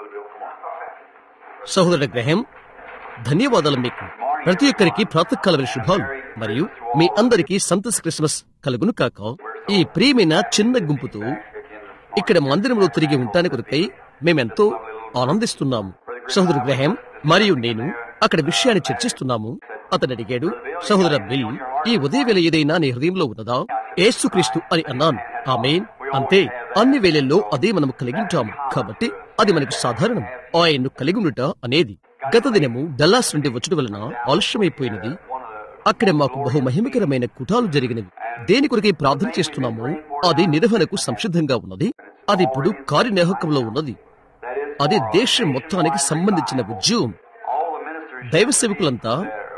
సహోదరుడు గ్రహం ధన్యవాదాలు మీకు ప్రతి ఒక్కరికి ప్రాతకాల శుభాలు మరియు మీ అందరికీ సంతోష క్రిస్మస్ కలుగును కాక ఈ ప్రియమైన చిన్న గుంపుతో ఇక్కడ మందిరంలో తిరిగి ఉండటానికి కొరకై మేమెంతో ఆనందిస్తున్నాము సహోదరు గ్రహం మరియు నేను అక్కడ విషయాన్ని చర్చిస్తున్నాము అతను అడిగాడు సహోదర బిల్ ఈ ఉదయవేళ ఏదైనా నీ హృదయంలో ఉన్నదా ఏసుక్రీస్తు అని అన్నాను ఆమెన్ అంతే అన్ని వేళల్లో అదే మనం కలిగి ఉంటాము కాబట్టి అది మనకు సాధారణం ఆయన్ను కలిగి ఉండుట అనేది గత దినము డల్లాస్ నుండి వచ్చడం వలన ఆలస్యమైపోయినది అక్కడ మాకు బహు మహిమకరమైన కుటాలు జరిగినవి దేని కొరకై ప్రార్థన చేస్తున్నామో అది నిర్వహణకు సంసిద్ధంగా ఉన్నది అది ఇప్పుడు కార్యనిర్వాహకంలో ఉన్నది అది దేశం మొత్తానికి సంబంధించిన ఉద్యోగం దైవ సేవకులంతా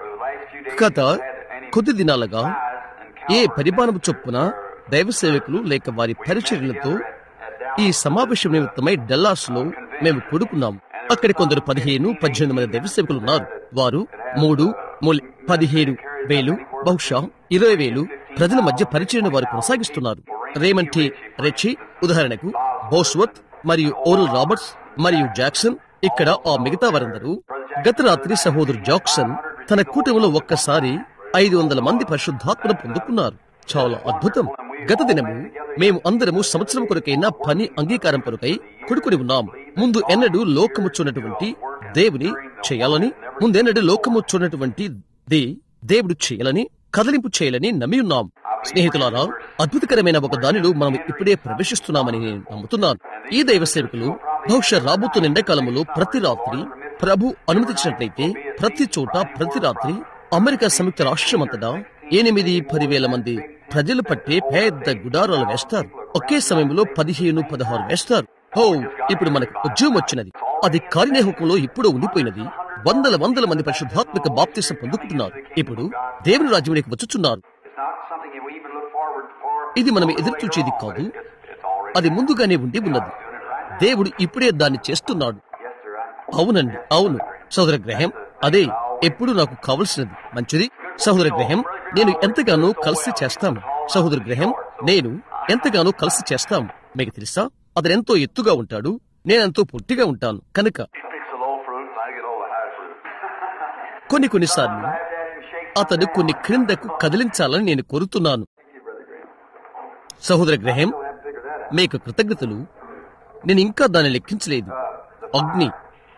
గత కొద్ది దినాలుగా ఏ పరిమాణం చొప్పున దైవ సేవకులు లేక వారి పరిచర్యలతో ఈ సమావేశం నిమిత్తమై డల్లాస్ లో మేము కూడుకున్నాం అక్కడ కొందరు పదిహేను పద్దెనిమిది మంది దైవ సేవకులు ఉన్నారు వారు మూడు మూల- పదిహేను వేలు బహుశా ఇరవై వేలు ప్రజల మధ్య పరిచయను వారు కొనసాగిస్తున్నారు రేమంటి రెచ్చి ఉదాహరణకు బోస్వత్ మరియు ఓరల్ రాబర్ట్స్ మరియు జాక్సన్ ఇక్కడ ఆ మిగతా వారందరూ గత రాత్రి సహోదరు జాక్సన్ తన కూటమిలో ఒక్కసారి ఐదు వందల మంది పరిశుద్ధాత్మను పొందుకున్నారు చాలా అద్భుతం గత దినము మేము అందరము సంవత్సరం కొరకైన పని అంగీకారం కొరకై కొడుకుని ఉన్నాం ముందు ఎన్నడూ లోకము చూడనటువంటి దేవుని చేయాలని ముందెన్నడూ లోకము చూడనటువంటి ది దేవుడు చేయాలని కదలింపు చేయాలని నమ్మి ఉన్నాం స్నేహితులారా అద్భుతకరమైన ఒక దానిలో మనం ఇప్పుడే ప్రవేశిస్తున్నామని నేను నమ్ముతున్నాను ఈ దైవ సేవకులు బహుశా రాబోతున్న ఎండాకాలంలో ప్రతి రాత్రి ప్రభు అనుమతించినట్లయితే ప్రతి చోట ప్రతి రాత్రి అమెరికా సంయుక్త రాష్ట్రమంతటా ఎనిమిది పదివేల మంది ప్రజలు పట్టే పెద్ద గుడారాలు వేస్తారు ఒకే సమయంలో పదిహేను పదహారు వేస్తారు ఓ ఇప్పుడు మనకు ఉద్యోగం వచ్చినది అది కార్యనిర్వాహకంలో ఇప్పుడు ఉండిపోయినది వందల వందల మంది పరిశుద్ధాత్మక బాప్తిసం పొందుకుంటున్నారు ఇప్పుడు దేవుని రాజ్యంలోకి వచ్చుచున్నారు It's not something that we even look forward for. ఇది మనం ఎదురు చూచేది కాదు It's already. అది ముందుగానే ఉండి ఉన్నది దేవుడు ఇప్పుడే దాన్ని చేస్తున్నాడు Yes, sir. I- అవునండి అవును సహోదర గ్రహం అదే ఎప్పుడు నాకు కావలసినది మంచిది సహోదర గ్రహం నేను ఎంతగానో కలిసి చేస్తాను సహోదర గ్రహం నేను ఎంతగానో కలిసి చేస్తాం మీకు తెలుసా అతను ఎంతో ఎత్తుగా ఉంటాడు నేనెంతో పొట్టిగా ఉంటాను కనుక He picks the low fruit, and I get all the high fruit. కొన్ని కొన్నిసార్లు Had to have him shake అతను కొన్ని క్రిందకు కదిలించాలని నేను కోరుతున్నాను సహోదర గ్రహం మీకు కృతజ్ఞతలు నేను ఇంకా దాన్ని లెక్కించలేదు అగ్ని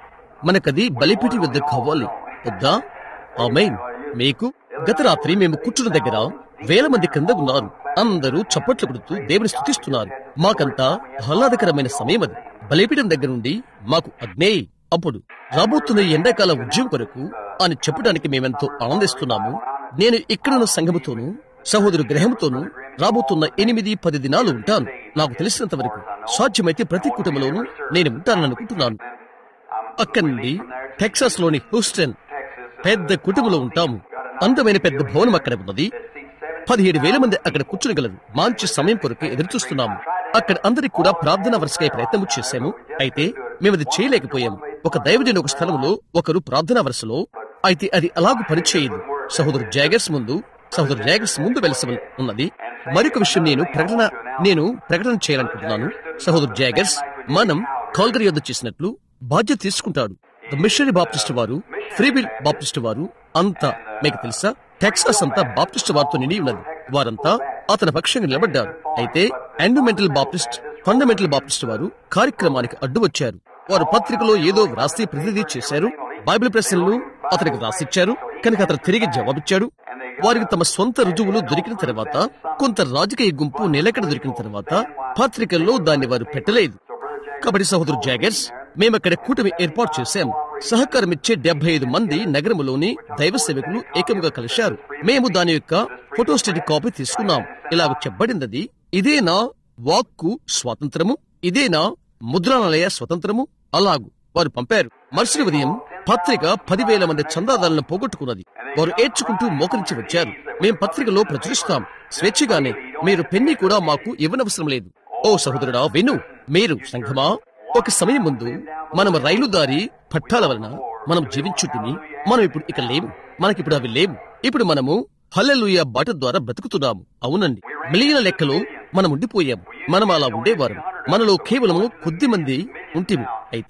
మనకది బలిపీఠి వద్ద కావాలి వద్దా ఆమెన్ మీకు గత రాత్రి మేము కూర్చున్న దగ్గర వేల మంది కింద ఉన్నారు అందరూ చప్పట్లు కొడుతూ దేవుని స్తుతిస్తున్నారు మాకంతా ఆహ్లాదకరమైన సమయం అది బలిపీఠం దగ్గర నుండి మాకు అగ్నే అప్పుడు రాబోతున్న ఈ ఎండాకాల ఉద్యమం కొరకు అని చెప్పడానికి మేమెంతో ఆనందిస్తున్నాము నేను ఇక్కడున్న సంఘముతోనూ సహోదరు గ్రహంతోనూ రాబోతున్న ఎనిమిది పది దినాలు ఉంటాను నాకు తెలిసినంత వరకు సాధ్యమైతే ప్రతి కుటుంబంలోనూ నేను ఉంటానని అనుకుంటున్నాను అక్కడి నుండి టెక్సాస్ లోని హూస్టన్ పెద్ద కుటుంబంలో ఉంటాము అందమైన పెద్ద భవనం అక్కడ ఉన్నది పదిహేడు వేల మంది అక్కడ కూర్చునగలరు మంచి సమయం కొరకు ఎదురు చూస్తున్నాము అక్కడ అందరికి కూడా ప్రార్థన వరుసకై ప్రయత్నం చేశాము అయితే మేము అది చేయలేకపోయాము ఒక దైవజన ఒక స్థలంలో ఒకరు ప్రార్థనా వరుసలో అయితే అది అలాగూ పనిచేయదు సహోదరు జాగర్స్ ముందు సహోదరు జాగర్స్ ముందు వెలసి ఉన్నది మరొక విషయం నేను ప్రకటన నేను ప్రకటన చేయాలనుకుంటున్నాను సహోదరు జాగర్స్ మనం కాల్గరి యొద్ద చేసినట్లు బాధ్యత తీసుకుంటాడు ద మిషనరీ బాప్టిస్ట్ వారు ఫ్రీవిల్ బాప్టిస్ట్ వారు అంతా మీకు తెలుసా టెక్సాస్ అంతా బాప్టిస్ట్ వారితో నిండి ఉన్నది వారంతా అతని పక్షంగా నిలబడ్డారు అయితే ఎండోమెంటల్ బాప్టిస్ట్ ఫండమెంటల్ బాప్టిస్ట్ వారు కార్యక్రమానికి అడ్డు వచ్చారు వారు పత్రికలో ఏదో వ్రాసి ప్రతినిధి చేశారు బైబిల్ ప్రశ్నలు అతనికి రాసిచ్చారు కనుక అతను తిరిగి జవాబిచ్చాడు వారికి తమ సొంత రుజువులు దొరికిన తర్వాత కొంత రాజకీయ గుంపు నిలకడ దొరికిన తర్వాత పత్రికల్లో దాన్ని వారు పెట్టలేదు కాబట్టి సహోదరు జాగర్స్ మేమక్కడ కూటమి ఏర్పాటు చేశాం సహకారం ఇచ్చే డెబ్బై ఐదు మంది నగరములోని దైవ సేవకులు ఏకముగా కలిశారు మేము దాని యొక్క ఫోటోస్టేట్ కాపీ తీసుకున్నాం ఇలా చెప్పబడింది ఇదేనా వాక్కు స్వాతంత్రము ఇదేనా ముద్రణాలయ స్వతంత్రము అలాగు వారు పంపారు మరుసటి ఉదయం పత్రిక పదివేల మంది చందాదారులను పోగొట్టుకున్నది వారు ఏడ్చుకుంటూ మోకరించి వచ్చారు మేం పత్రికలో ప్రచురిస్తాం స్వేచ్ఛగానే మీరు పెన్ని కూడా మాకు ఇవ్వనవసరం లేదు ఓ సహోదరుడా విను మీరు సంఘమా ఒక సమయం ముందు మనం రైలు దారి పట్టాల వలన మనం జీవించుంటిమి మనం ఇప్పుడు ఇక లేము మనకిప్పుడు అవి లేవు ఇప్పుడు మనము హల్లెలూయా బాట ద్వారా బ్రతుకుతున్నాము అవునండి మిలియన లెక్కలో మనం ఉండిపోయాం మనం అలా ఉండేవారం మనలో కేవలము కొద్ది మంది ఉంటిమి అయితే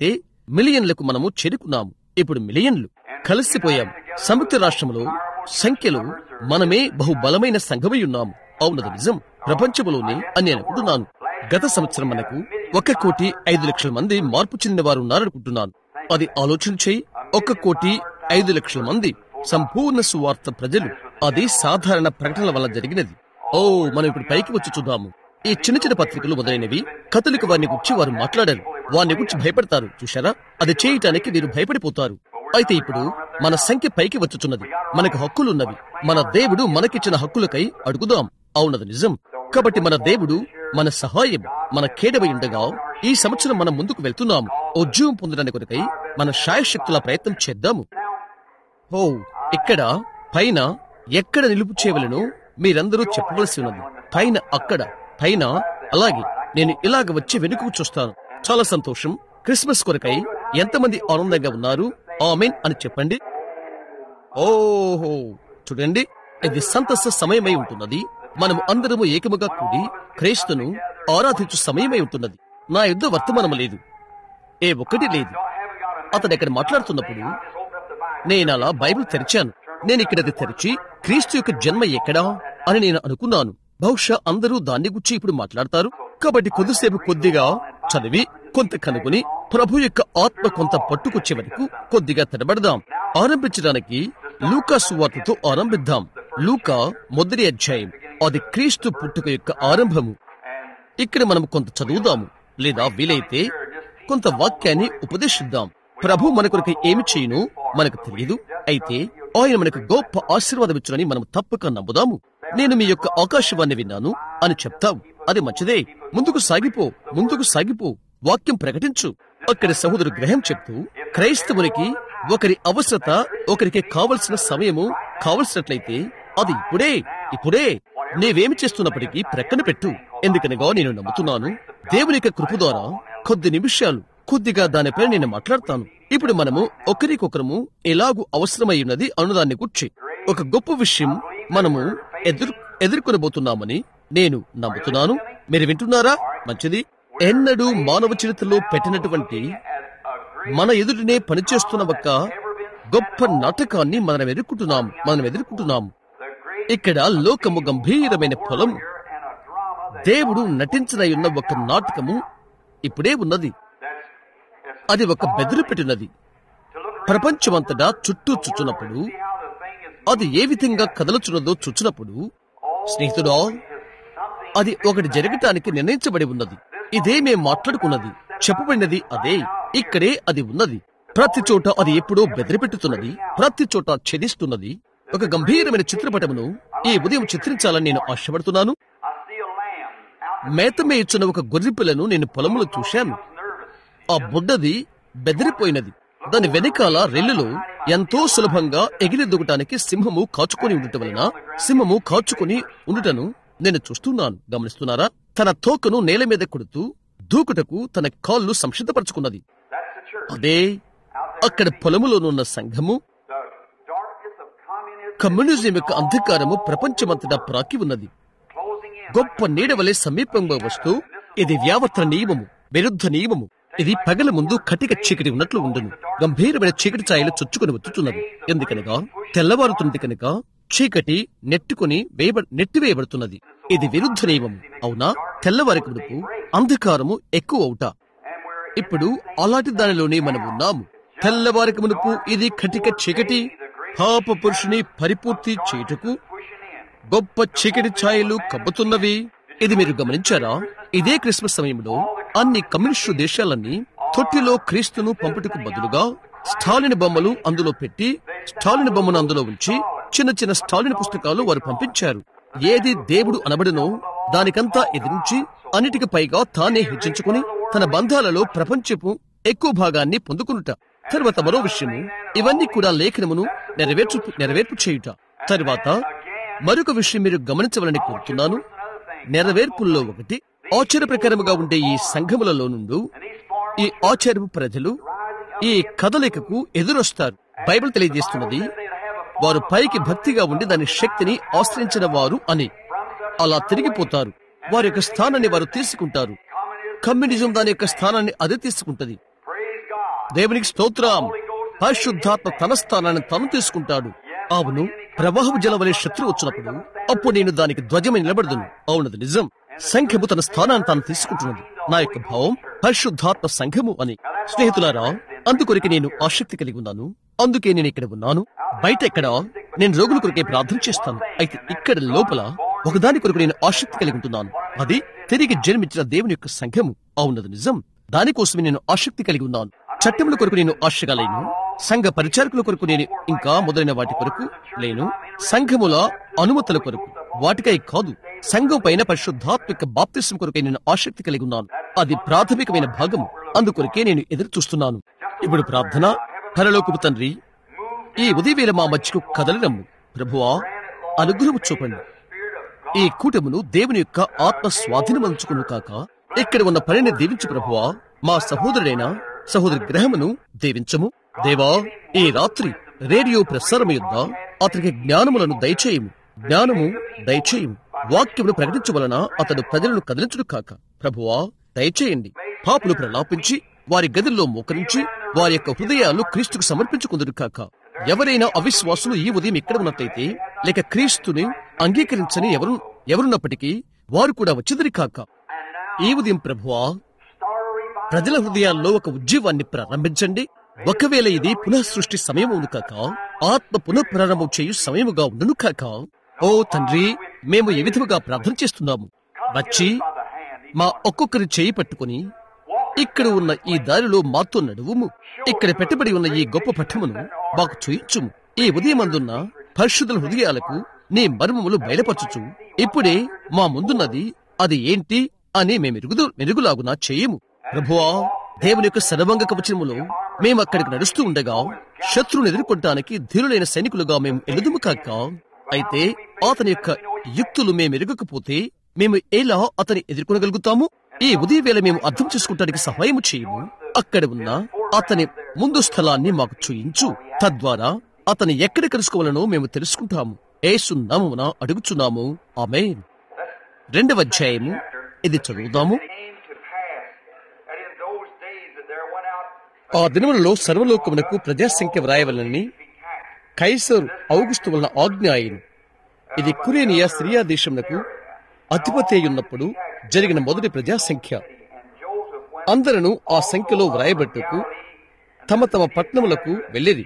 మిలియన్లకు మనము చేరుకున్నాము ఇప్పుడు మిలియన్లు కలిసిపోయాం సంయుక్త రాష్ట్రంలో సంఖ్యలో మనమే బహుబలమైన సంఘమై ఉన్నాము అవునది నిజం ప్రపంచంలోనే అని నేను అనుకుంటున్నాను గత సంవత్సరం మనకు ఒక కోటి ఐదు లక్షల మంది మార్పు చెందిన వారు ఉన్నారనుకుంటున్నాను అది ఆలోచన చేయి ఒక కోటి ఐదు లక్షల మంది సంపూర్ణ సువార్త ప్రజలు అది సాధారణ ప్రకటనల వల్ల జరిగినది ఓ మనం ఇప్పుడు పైకి వచ్చి చూద్దాము ఈ చిన్న చిన్న పత్రికలు మొదలైనవి కథలిక వారిని గురించి వారు మాట్లాడారు వారిని గురించి భయపడతారు చూశారా అది చేయటానికి మీరు భయపడిపోతారు అయితే ఇప్పుడు మన సంఖ్య పైకి వచ్చుచున్నది మనకు హక్కులున్నవి మన దేవుడు మనకిచ్చిన హక్కులకై అడుగుదాం అవునది నిజం కాబట్టి మన దేవుడు మన సహాయం మన కేడవై ఉండగా ఈ సంవత్సరం మనం ముందుకు వెళ్తున్నాము ఉద్యోగం పొందడానికి కొరకై మన శాయశక్తుల ప్రయత్నం చేద్దాము ఓ ఇక్కడ పైన ఎక్కడ నిలుపు చేయవలనో మీరందరూ చెప్పవలసి ఉన్నది పైన అక్కడ పైన అలాగే నేను ఇలాగ వచ్చి వెనుకకు చూస్తాను చాలా సంతోషం క్రిస్మస్ కొరకై ఎంతమంది ఆనందంగా ఉన్నారు ఆమెన్ అని చెప్పండి ఓహో చూడండి ఇది సంతస సమయమై ఉంటున్నది మనము అందరము ఏకముగా కూడి క్రీస్తును ఆరాధించు సమయమై ఉంటున్నది నా యుద్ధ వర్తమానము లేదు ఏ ఒక్కటి లేదు అతను ఇక్కడ మాట్లాడుతున్నప్పుడు నేను అలా బైబిల్ తెరిచాను నేను ఇక్కడ అది తెరిచి క్రీస్తు యొక్క జన్మ ఎక్కడా అని నేను అనుకున్నాను బహుశా అందరూ దాన్ని గురించి ఇప్పుడు మాట్లాడతారు కాబట్టి కొద్దిసేపు కొద్దిగా చదివి కొంత కనుగొని ప్రభు యొక్క ఆత్మ కొంత పట్టుకొచ్చే వరకు కొద్దిగా తడబడదాం ఆరంభించడానికి లూకా సువార్తతో ఆరంభిద్దాం లూకా మొదటి అధ్యాయం అది క్రీస్తు పుట్టుక యొక్క ఆరంభము ఇక్కడ మనం కొంత చదువుదాము లేదా వీలైతే కొంత వాక్యాన్ని ఉపదేశిద్దాం ప్రభు మన కొరకు ఏమి చేయను మనకు తెలియదు అయితే ఆయన మనకు గొప్ప ఆశీర్వాదం ఇచ్చునని మనం తప్పక నమ్ముదాము నేను మీ యొక్క ఆకాశవాణి విన్నాను అని చెప్తావు అది మంచిదే ముందుకు సాగిపో ముందుకు సాగిపో వాక్యం ప్రకటించు అక్కడి సహోదరు గ్రహం చెప్తూ క్రైస్తవునికి ఒకరి అవసరత ఒకరికి కావలసిన సమయము కావలసినట్లయితే అది ఇప్పుడే ఇప్పుడే నీవేమి చేస్తున్నప్పటికీ ప్రక్కన పెట్టు ఎందుకనగా నేను నమ్ముతున్నాను దేవుని యొక్క కృప ద్వారా కొద్ది నిమిషాలు కొద్దిగా దానిపై నేను మాట్లాడతాను ఇప్పుడు మనము ఒకరికొకరము ఎలాగూ అవసరమై ఉన్నది అనుదాన్ని గుర్చి ఒక గొప్ప విషయం మనము ఎదురు ఎదుర్కొనబోతున్నామని నేను నమ్ముతున్నాను మీరు వింటున్నారా మంచిది ఎన్నడూ మానవ చరిత్రలో పెట్టినటువంటి మన ఎదుటినే పనిచేస్తున్న ఒక గొప్ప నాటకాన్ని మనం ఎదుర్కొంటున్నాం మనం ఎదుర్కొంటున్నాం ఇక్కడ లోకము గంభీరమైన పొలం దేవుడు నటించనయున్న ఒక నాటకము ఇప్పుడే ఉన్నది అది ఒక బెదిరి పెట్టినది ప్రపంచమంతటా చుట్టూ చుచ్చునప్పుడు అది ఏ విధంగా కదలుచున్నదో చుచ్చినప్పుడు స్నేహితుడా అది ఒకటి జరగటానికి నిర్ణయించబడి ఉన్నది ఇదే మేం మాట్లాడుకున్నది చెప్పబడినది అదే ఇక్కడే అది ఉన్నది ప్రతి చోట అది ఎప్పుడో బెదిరిపెట్టుతున్నది ప్రతి చోట ఛేదిస్తున్నది ఒక గంభీరమైన చిత్రపటమును ఈ ఉదయం చిత్రించాలని నేను ఆశపడుతున్నాను I see a lamb out మేత మేయుచున్న ఒక గొర్రె పిల్లను నేను పొలంలో చూశాను nervous. ఆ బుడ్డది బెదిరిపోయినది దాని వెనకాల రెల్లులో ఎంతో సులభంగా ఎగిరి దుగటానికి సింహము కాచుకొని ఉండటం వలన సింహము కాచుకొని ఉండుటను నేను చూస్తున్నాను గమనిస్తున్నారా తన తోకను నేల మీద కొడుతూ దూకుటకు తన కాళ్ళు సంసిద్ధపరచుకున్నది That's the church. అదే అక్కడ పొలములోనున్న సంఘము The darkness of communism communism యొక్క అంధకారము ప్రపంచమంతటా ప్రాకి ఉన్నది closing in. గొప్ప నీడ వలె సమీపంగా వస్తూ ఇది వ్యావత్ర నియమము విరుద్ధ నియమము ఇది పగల ముందు కటిక చీకటి ఉన్నట్లు ఉండును గంభీరమైన చీకటి ఛాయలు చొచ్చుకొని వచ్చుతున్నది ఎందుకనగా తెల్లవారుతుంది కనుక చీకటి నెట్టుకుని వేయబ నెట్టివేయబడుతున్నది ఇది విరుద్ధ నియమము అవునా తెల్లవారికి మునుపు అంధకారము ఎక్కువ అవుట And we're ఇప్పుడు అలాంటి దానిలోనే మనం ఉన్నాము తెల్లవారికి మునుపు ఇది కటిక చీకటి పాప పురుషుని పరిపూర్తి చేయుటకు pushing in. గొప్ప చీకటి ఛాయలు కబ్బుతున్నవి ఇది మీరు గమనించారా ఇదే క్రిస్మస్ సమయంలో అన్ని కమ్యూనిస్టు దేశాలన్నీ తొట్టిలో క్రీస్తును పంపుటకు బదులుగా స్టాలిన్ బొమ్మలు అందులో పెట్టి స్టాలిన్ బొమ్మను అందులో ఉంచి చిన్న చిన్న స్టాలిన్ పుస్తకాలు వారు పంపించారు ఏది దేవుడు అనబడునో దానికంతా ఎదిరించి అన్నిటికి పైగా తానే హెచ్చించుకుని తన బంధాలలో ప్రపంచపు ఎక్కువ భాగాన్ని పొందుకునుట తర్వాత మరో విషయము ఇవన్నీ కూడా లేఖనమును నెరవేర్చు నెరవేర్పు చేయుట తర్వాత మరొక విషయం మీరు గమనించవాలని కోరుతున్నాను నెరవేర్పుల్లో ఒకటి ఆచార ప్రకారముగా ఉండే ఈ సంఘములలో నుండి ఈ ఆచారపు ప్రజలు ఈ కదలికకు ఎదురొస్తారు బైబిల్ తెలియజేస్తున్నది వారు పైకి భక్తిగా ఉండి దాని శక్తిని ఆశ్రయించిన వారు అని అలా తిరిగిపోతారు వారి యొక్క స్థానాన్ని వారు తీసుకుంటారు కమ్యూనిజం దాని యొక్క స్థానాన్ని అదే తీసుకుంటది Praise God. దేవునికి స్తోత్రం పరిశుద్ధాత్మ తన స్థానాన్ని తను తీసుకుంటాడు అవును ప్రవాహపు జల వలె శత్రువు వచ్చినప్పుడు అప్పుడు నేను దానికి ధ్వజమై నిలబడదును అవునది నిజం సంఖ్యము తన స్థానాన్ని తాను తీసుకుంటున్నది నా యొక్క భావం పరిశుద్ధాత్మ సంఘము అని స్నేహితులారా అందుకొరికి నేను ఆసక్తి కలిగి ఉన్నాను అందుకే నేను ఇక్కడ ఉన్నాను బయట ఎక్కడ నేను రోగుల కొరకే ప్రార్థన చేస్తాను అయితే ఇక్కడ లోపల ఒకదాని కొరకు నేను ఆసక్తి కలిగి ఉంటున్నాను అది తిరిగి జన్మించిన దేవుని యొక్క సంఘము అవునది నిజం దానికోసమే నేను ఆసక్తి కలిగి ఉన్నాను చట్టముల కొరకు నేను ఆశగా లేను సంఘ పరిచారకుల కొరకు నేను ఇంకా మొదలైన వాటి కొరకు లేను సంఘముల అనుమతుల కొరకు వాటికై కాదు సంఘం పైన పరిశుద్ధాత్మిక బాప్తిసం కొరకై నేను ఆసక్తి కలిగి ఉన్నాను అది ప్రాథమికమైన భాగము అందుకొరకే నేను ఎదురు చూస్తున్నాను ఇప్పుడు ప్రార్థన పరలోకపు తండ్రి ఈ ఉదయవేళ మా మధ్యకు కదలనము ప్రభువా అనుగ్రహము చూపండి ఈ కూటమును దేవుని యొక్క ఆత్మ స్వాధీనమంచుకును కాక ఇక్కడ ఉన్న పనిని దీవించు ప్రభువా మా సహోదరుడైన సహోదరి గ్రహమును దీవించము దేవా ఈ రాత్రి రేడియో ప్రసారం యొద్ద అతనికి జ్ఞానములను దయచేయము జ్ఞానము దయచేయము వాక్యమును ప్రకటించవలన అతడు ప్రజలను కదిలించుడు కాక ప్రభువా దయచేయండి పాపులు ప్రలాపించి వారి గదుల్లో మోకరించి వారి యొక్క హృదయాలు క్రీస్తుకు సమర్పించుకుందురు కాక ఎవరైనా అవిశ్వాసులు ఈ ఉదయం ఇక్కడ ఉన్నట్లయితే లేక క్రీస్తుని అంగీకరించని ఎవరు ఎవరున్నప్పటికీ వారు కూడా వచ్చిదరి కాక ఈ ఉదయం ప్రభువా ప్రజల హృదయాల్లో ఒక ఉద్యమాన్ని ప్రారంభించండి ఒకవేళ ఇది పునః సృష్టి సమయమును కాక ఆత్మ పునః ప్రారంభం చేయు సమయముగా ఉండును కాక ఓ తండ్రి మేము ఏ విధముగా ప్రార్థన చేస్తున్నాము వచ్చి మా ఒక్కొక్కరి చేయి పట్టుకుని ఇక్కడ ఉన్న ఈ దారిలో మాతో నడువుము ఇక్కడ పెట్టబడి ఉన్న ఈ గొప్ప పట్టమును మాకు చూయించుము ఈ ఉదయమందున్న పరిశుద్ధుల హృదయాలకు నీ మర్మములు బయలుపరచుచు ఇప్పుడే మా ముందున్నది అది ఏంటి అని మేమెరుగుదు మెరుగులాగునా చేయము ప్రభువా దేవుని యొక్క సర్వంగ కవచములో మేము అక్కడికి నడుస్తూ ఉండగా శత్రువును ఎదుర్కొంటానికి ధీరులైన సైనికులుగా మేము ఎలుదుము కాక అయితే అతని యొక్క యుక్తులు మేము ఎరగకపోతే మేము ఎలా అతని ఎదుర్కొనగలుగుతాము ఈ ఉదయం వేళ మేము అర్థం చేసుకుంటానికి సహాయం చేయము అక్కడ ఉన్న అతని ముందు స్థలాన్ని మాకు చూయించు తద్వారా అతని ఎక్కడ కలుసుకోవాలనో మేము తెలుసుకుంటాము ఏసు నామమున అడుగుచున్నాము ఆమేన్ రెండవ అధ్యాయము ఇది చదువుదాము came to pass that in those days that there went out ఆ దినములలో సర్వలోకమునకు ప్రజాసంఖ్య వ్రాయవలనని కైసరు ఔగుస్తు వలన ఆజ్ఞ అయింది ఇది కురేనియా సిరియా దేశమునకు అధిపతి అయి ఉన్నప్పుడు జరిగిన మొదటి ప్రజాసంఖ్య అందరూ ఆ సంఖ్యలో వ్రాయబట్టుకు తమ తమ పట్టణములకు వెళ్ళిరి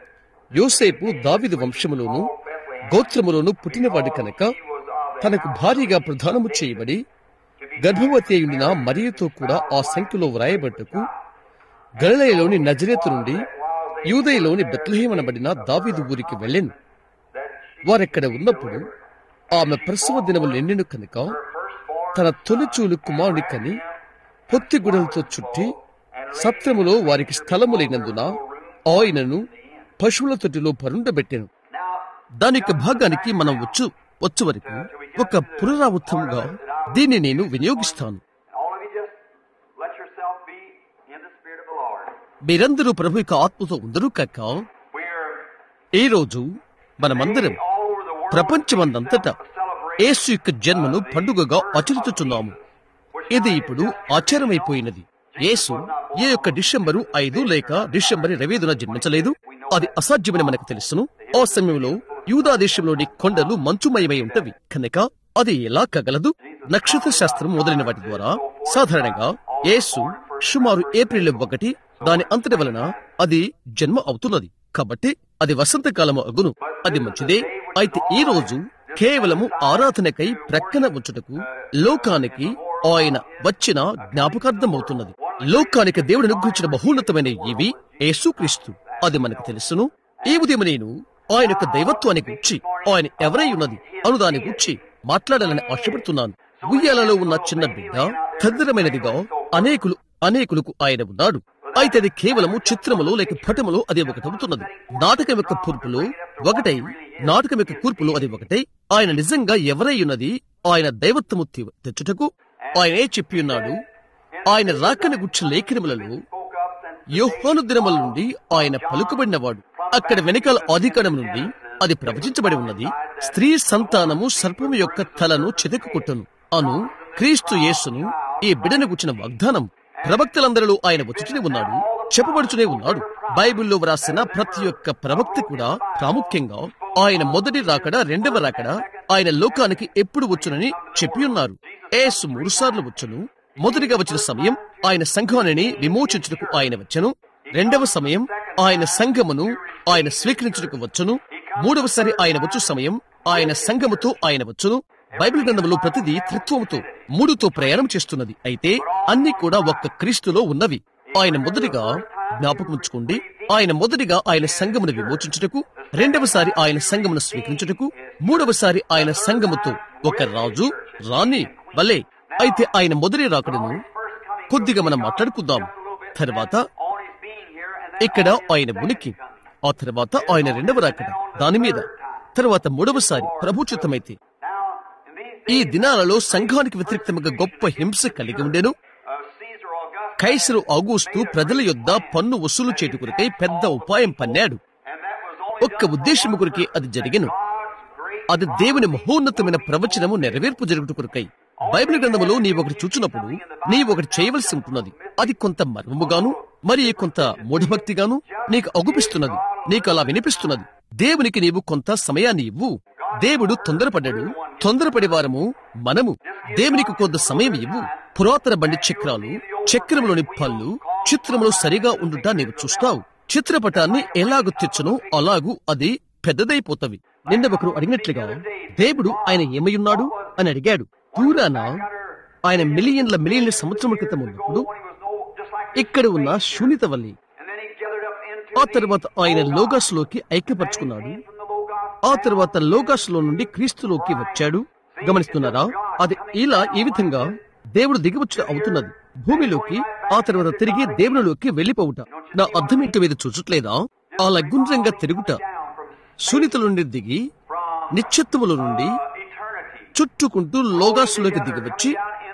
యోసేపు దావిదు వంశములోను గోత్రములోను పుట్టినవాడు కనుక తనకు భారీగా ప్రధానము చేయబడి గర్భవతి అయి ఉన్న మరియతో కూడా ఆ సంఖ్యలో వ్రాయబట్టుకు గలిలయలోని నజరేతు నుండి యూదయలోని బెత్లహేమనబడిన దావీదు ఊరికి వెళ్ళాను వారెక్కడ ఉన్నప్పుడు ఆమె ప్రసవ దినములు నిండెను కనుక తన తొలిచూలు కుమారుని కని పొత్తి గుడలతో చుట్టి సత్రములో వారికి స్థలము లేనందున ఆయనను పశువుల తొట్టిలో పరుండబెట్టాను దాని యొక్క భాగానికి మనం వచ్చు వచ్చు వరకు ఒక పునరావృతంగా దీన్ని నేను వినియోగిస్తాను all of you just let yourself be in the Spirit of the Lord. మీరందరూ ప్రభు యొక్క ఆత్మతో ఉందరు కాక We're ఈ రోజు మనమందరం all over the world ప్రపంచమందంతటా celebrating యేసు యొక్క జన్మను పండుగగా ఆచరించుచున్నాము ఇది ఇప్పుడు ఆచారమైపోయినది యేసు ఏ యొక్క డిసెంబరు ఐదు లేక డిసెంబర్ ఇరవై ఐదున జన్మించలేదు అది అసాధ్యమని మనకు తెలుసును ఆ సమయంలో యూదా దేశంలోని కొండలు మంచుమయమై ఉంటవి కనుక అది ఎలా కగలదు నక్షత్ర శాస్త్రం మొదలైన వాటి ద్వారా సాధారణంగా యేసు సుమారు ఏప్రిల్ ఒకటి దాని అంతటి వలన అది జన్మ అవుతున్నది కాబట్టి అది వసంతకాలము అగును అది మంచిదే అయితే ఈ రోజు కేవలము ఆరాధనకై ప్రక్కన ఉంచుటకు లోకానికి ఆయన వచ్చిన జ్ఞాపకార్థమవుతున్నది లోకానికి దేవుడు అనుగ్రహించిన బహున్నతమైన ఇవి యేసుక్రీస్తు అది మనకు తెలుసును ఈ ఉదయం నేను ఆయన యొక్క దైవత్వాన్ని గుర్చి ఆయన ఎవరై ఉన్నది అను దాని గుర్చి మాట్లాడాలని ఆశపడుతున్నాను ఉయ్యాలలో ఉన్న చిన్న బిడ్డ ఖద్దరమైనదిగా అనేకులు అనేకులకు ఆయన ఉన్నాడు అయితే అది కేవలము చిత్రములో లేక పటములో అది ఒకటవుతున్నది నాటకం యొక్క కూర్పులో ఒకటై నాటకం యొక్క కూర్పులో అది ఒకటై ఆయన నిజంగా ఎవరై ఉన్నది ఆయన దైవత్వము తె- తెచ్చుటకు ఆయన ఏ చెప్పి ఉన్నాడు ఆయన రాకని గుర్చి లేఖనములలో యోహాను దినముల నుండి ఆయన పలుకుబడినవాడు అక్కడ వెనకాల అధికారం నుండి అది ప్రవచించబడి ఉన్నది స్త్రీ సంతానము సర్పము యొక్క తలను చెదకుకొట్టును అను క్రీస్తు యేసును ఈ బిడను గుచ్చిన వాగ్దానం ప్రవక్తలందరిలో ఆయన వచ్చుచుని ఉన్నాడు చెప్పబడుచునే ఉన్నాడు బైబిల్లో వ్రాసిన ప్రతి ఒక్క ప్రవక్త కూడా ప్రాముఖ్యంగా ఆయన మొదటి రాకడ రెండవ రాకడ ఆయన లోకానికి ఎప్పుడు వచ్చునని చెప్పి ఉన్నారు ఏసు మూడు సార్లు వచ్చును మొదటిగా వచ్చిన సమయం ఆయన సంఘాన్ని విమోచించుటకు ఆయన వచ్చను రెండవ సమయం ఆయన సంఘమును ఆయన స్వీకరించుటకు వచ్చును మూడవసారి ఆయన వచ్చు సమయం ఆయన సంఘముతో ఆయన వచ్చును బైబిల్ గ్రంథంలో ప్రతిదీ త్రిత్వముతో మూడుతో ప్రయాణం చేస్తున్నది అయితే అన్ని కూడా ఒక్క క్రీస్తులో ఉన్నవి ఆయన మొదటిగా జ్ఞాపకం ఉంచుకోండి ఆయన మొదటిగా ఆయన సంఘమును విమోచించుటకు రెండవసారి ఆయన సంఘమును స్వీకరించుటకు మూడవసారి ఆయన సంఘముతో ఒక రాజు రాణి వలే అయితే ఆయన మొదటి రాకడను కొద్దిగా మనం మాట్లాడుకుందాం తర్వాత ఇక్కడ ఆయన ఉనికి ఆ తర్వాత ఆయన రెండవ రాకడ దాని మీద తర్వాత మూడవసారి ప్రభుచితమైతే ఈ దినాలలో సంఘానికి వ్యతిరేక్తముగా గొప్ప హింస కలిగి ఉండెను కైసరు ఆగూస్తు ప్రజల యొద్ద పన్ను వసూలు చేటుకురికై పెద్ద ఉపాయం పన్నాడు ఒక్క ఉద్దేశము కొరికే అది జరిగెను అది దేవుని మహోన్నతమైన ప్రవచనము నెరవేర్పు జరుగుట కొరకై బైబిల్ గ్రంథములో నీవు ఒకటి చూచినప్పుడు నీవు ఒకటి చేయవలసి ఉంటున్నది అది కొంత మర్మముగాను మరి కొంత మూఢభక్తిగాను నీకు అగుపిస్తున్నది నీకు అలా వినిపిస్తున్నది దేవునికి నీవు కొంత సమయాన్ని ఇవ్వు దేవుడు తొందరపడ్డాడు తొందరపడే వారము మనము దేవునికి కొంత సమయం ఇవ్వు పురాతన బండి చక్రాలు చక్రంలోని పళ్ళు చిత్రములో సరిగా ఉండుట నీవు చూస్తావు చిత్రపటాన్ని ఎలాగు తెచ్చునో అలాగూ అది పెద్దదైపోతవి నిన్న ఒకరు అడిగినట్లుగా దేవుడు ఆయన ఏమయ్యున్నాడు అని అడిగాడు దూరాన ఆయన మిలియన్ల మిలియన్ల సంవత్సరముల క్రితం ఉన్నప్పుడు ఇక్కడ ఉన్న శూన్యత వల్లి ఆ తర్వాత ఆయన లోగాస్ లోకి ఐక్యపరుచుకున్నాడు ఆ తర్వాత లోగాస్ లో నుండి క్రీస్తులోకి వచ్చాడు గమనిస్తున్నారా అది ఇలా ఈ విధంగా దేవుడు దిగివచ్చుట అవుతున్నది భూమిలోకి ఆ తర్వాత తిరిగి దేవునిలోకి వెళ్లిపోవుట నా అర్థం ఇంటి మీద చూచట్లేదా అలా గుండ్రంగా తిరుగుట శూన్యత నుండి దిగి నిశ్చత్వముల నుండి చుట్టుకుంటూ లోగాసులోకి దిగివచ్చి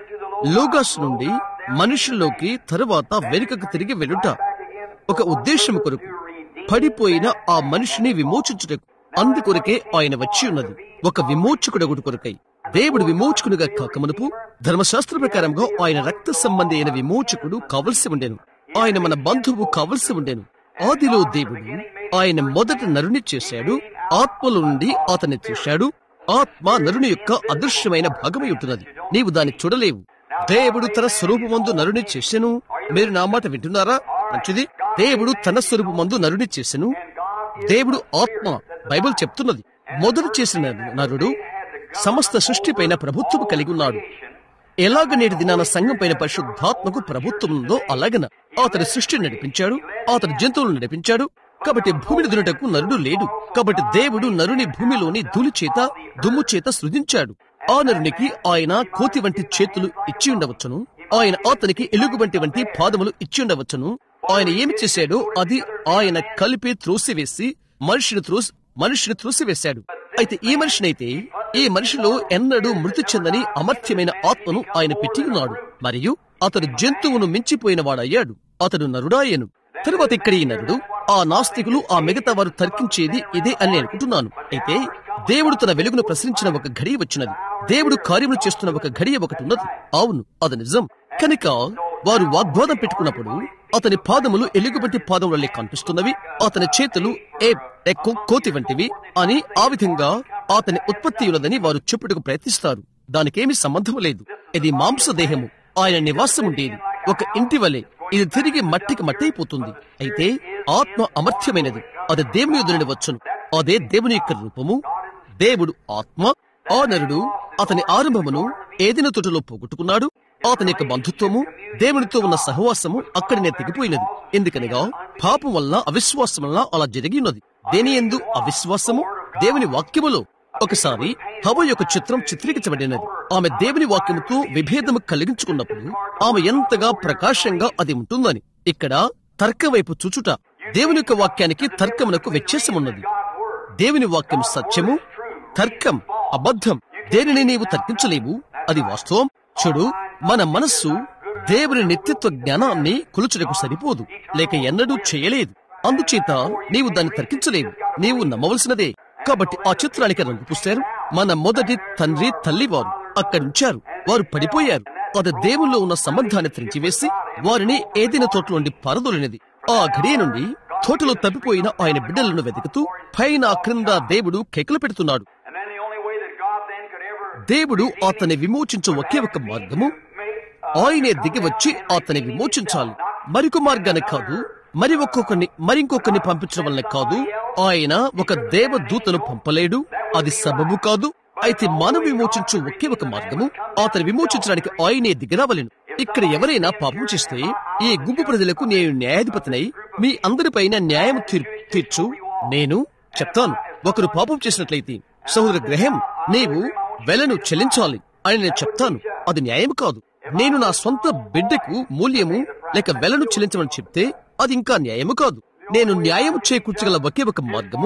లోగాస్ నుండి మనుషుల్లోకి తరువాత వెనుకకు తిరిగి వెళ్ళుట ఒక ఉద్దేశం కొరకు పడిపోయిన ఆ మనిషిని విమోచించుటకు అందుకొరకే ఆయన వచ్చి ఉన్నది ఒక విమోచకుడగుడు కొరకై దేవుడు విమోచకునిగా కాకమునుపు ధర్మశాస్త్ర ప్రకారంగా ఆయన రక్త సంబంధి అయిన విమోచకుడు కావలసి ఉండెను ఆయన మన బంధువు కావలసి ఉండెను ఆదిలో దేవుడు ఆయన మొదట నరుని చేశాడు ఆత్మలో నుండి అతన్ని చేశాడు ఆత్మ నరుని యొక్క అదృశ్యమైన భాగమై ఉంటున్నది నీవు దాన్ని చూడలేవు దేవుడు తన స్వరూపమందు నరుని చేసెను మీరు నా మాట వింటున్నారా మంచిది దేవుడు తన స్వరూపమందు నరుని చేసెను దేవుడు ఆత్మ బైబిల్ చెప్తున్నది మొదలు చేసిన నరుడు సమస్త సృష్టిపైన ప్రభుత్వం కలిగి ఉన్నాడు ఎలాగ నేటి దినాన సంఘం పైన పరిశుద్ధాత్మకు ప్రభుత్వం ఉందో అలాగన అతని సృష్టిని నడిపించాడు అతని జంతువులను నడిపించాడు కాబట్టి భూమిని దున్నటకు నరుడు లేడు కాబట్టి దేవుడు నరుని భూమిలోని ధూళి చేత దుమ్ము చేత సృజించాడు ఆ నరునికి ఆయన కోతి వంటి చేతులు ఇచ్చి ఉండవచ్చును ఆయన అతనికి ఎలుగు వంటి వంటి పాదములు ఇచ్చి ఉండవచ్చును ఆయన ఏమి చేశాడో అది ఆయన కలిపి త్రోసివేసి మనిషిని త్రోసి మనిషిని త్రోసివేశాడు అయితే ఈ మనిషినైతే ఈ మనిషిలో ఎన్నడూ మృతి చెందని అమర్త్యమైన ఆత్మను ఆయన పెట్టి ఉన్నాడు మరియు అతడు జంతువును మించిపోయిన వాడయ్యాడు అతడు నరుడాయను తరువాత ఇక్కడ ఈ నరుడు ఆ నాస్తికులు ఆ మిగతా వారు తర్కించేది ఇదే అని అనుకుంటున్నాను అయితే దేవుడు తన వెలుగును ప్రసరించిన ఒక ఘడియ వచ్చినది దేవుడు కార్యములు చేస్తున్న ఒక ఘడియ ఒకటి ఉన్నది అవును అది నిజం కనుక వారు వాగ్వాదం పెట్టుకున్నప్పుడు అతని పాదములు ఎలుగుబంటి పాదములే కనిపిస్తున్నవి అతని చేతులు ఏ ఎక్కువ కోతి వంటివి అని ఆ విధంగా అతని ఉత్పత్తి ఉన్నదని వారు చెప్పుటకు ప్రయత్నిస్తారు దానికేమీ సంబంధం లేదు ఇది మాంసదేహము ఆయన నివాసం ఉండేది ఒక ఇంటి వలె ఇది తిరిగి మట్టికి మట్టయిపోతుంది అయితే ఆత్మ అమర్త్యమైనది అది దేవుని ఎదురుని వచ్చును అదే దేవుని యొక్క రూపము దేవుడు ఆత్మ ఆ నరుడు అతని ఆరంభమును ఏదిన తోటలో పోగొట్టుకున్నాడు అతని యొక్క బంధుత్వము దేవునితో ఉన్న సహవాసము అక్కడనే తెగిపోయినది ఎందుకనగా పాపం వల్ల అవిశ్వాసం వల్ల అలా జరిగి ఉన్నది దేని ఎందు అవిశ్వాసము దేవుని వాక్యములో ఒకసారి హవ యొక్క చిత్రం చిత్రీకరించబడినది ఆమె దేవుని వాక్యముతో విభేదము కలిగించుకున్నప్పుడు ఆమె ఎంతగా ప్రకాశంగా అది ఉంటుందని ఇక్కడ తర్క వైపు చూచుట దేవుని యొక్క వాక్యానికి తర్కమునకు వ్యత్యాసమున్నది దేవుని వాక్యం సత్యము తర్కం అబద్ధం దేనిని నీవు తర్కించలేవు అది వాస్తవం చూడు మన మనస్సు దేవుని నిత్యత్వ జ్ఞానాన్ని కొలుచుటకు సరిపోదు లేక ఎన్నడూ చేయలేదు అందుచేత నీవు దాన్ని తర్కించలేవు నీవు నమ్మవలసినదే కాబట్టి ఆ చిత్రానికి రంగు పూశారు మన మొదటి తండ్రి తల్లి వారు అక్కడుంచారు వారు పడిపోయారు అది దేవుల్లో ఉన్న సంబంధాన్ని త్రించివేసి వారిని ఏదైనా తోటలోండి పారదోలినది ఆ ఘడియ నుండి తోటలో తప్పిపోయిన ఆయన బిడ్డలను వెతుకుతూ పైన క్రింద దేవుడు కేకలు పెడుతున్నాడు And then the only way that God then could ever దేవుడు అతన్ని విమోచించే ఒకే ఒక మార్గము make uh, ఆయనే దిగి వచ్చి అతన్ని విమోచించాలి మరొక మార్గాన్ని కాదు మరి ఒక్కొక్కరిని మరింకొకరిని పంపించడం వల్ల కాదు ఆయన ఒక దేవదూతను పంపలేడు అది సబబు కాదు అయితే మనం విమోచించు ఒకే ఒక మార్గము అతను విమోచించడానికి ఆయనే దిగిరావలేను ఇక్కడ ఎవరైనా పాపం చేస్తే ఈ గుంపు ప్రజలకు నేను న్యాయాధిపతినై మీ అందరిపైన న్యాయం తీర్- తీర్చు నేను చెప్తాను ఒకరు పాపం చేసినట్లయితే సహోదర గ్రహం నీవు వెలను చెల్లించాలి అని నేను చెప్తాను అది న్యాయం కాదు నేను నా సొంత బిడ్డకు మూల్యము లేక వెలను చెల్లించమని చెప్తే అది ఇంకా న్యాయము కాదు నేను న్యాయం చేకూర్చగల ఒకే ఒక మార్గము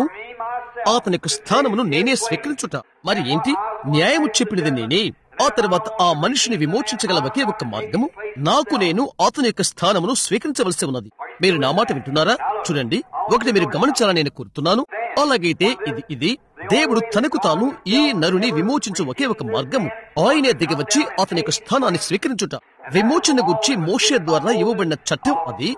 అతని యొక్క స్థానమును నేనే స్వీకరించుట మరి ఏంటి న్యాయము చెప్పినది నేనే ఆ తర్వాత ఆ మనిషిని విమోచించగల ఒకే ఒక్క మార్గము నాకు నేను అతని యొక్క స్థానమును స్వీకరించవలసి ఉన్నది మీరు నా మాట వింటున్నారా చూడండి ఒకటి మీరు గమనించాలని నేను కోరుతున్నాను అలాగైతే ఇది ఇది దేవుడు తనకు తాను ఈ నరుని విమోచించు ఒకే ఒక మార్గము ఆయనే దిగవచ్చి అతని యొక్క స్థానాన్ని స్వీకరించుట విమోచన గురించి మోషే ద్వారా ఇవ్వబడిన చట్టం అది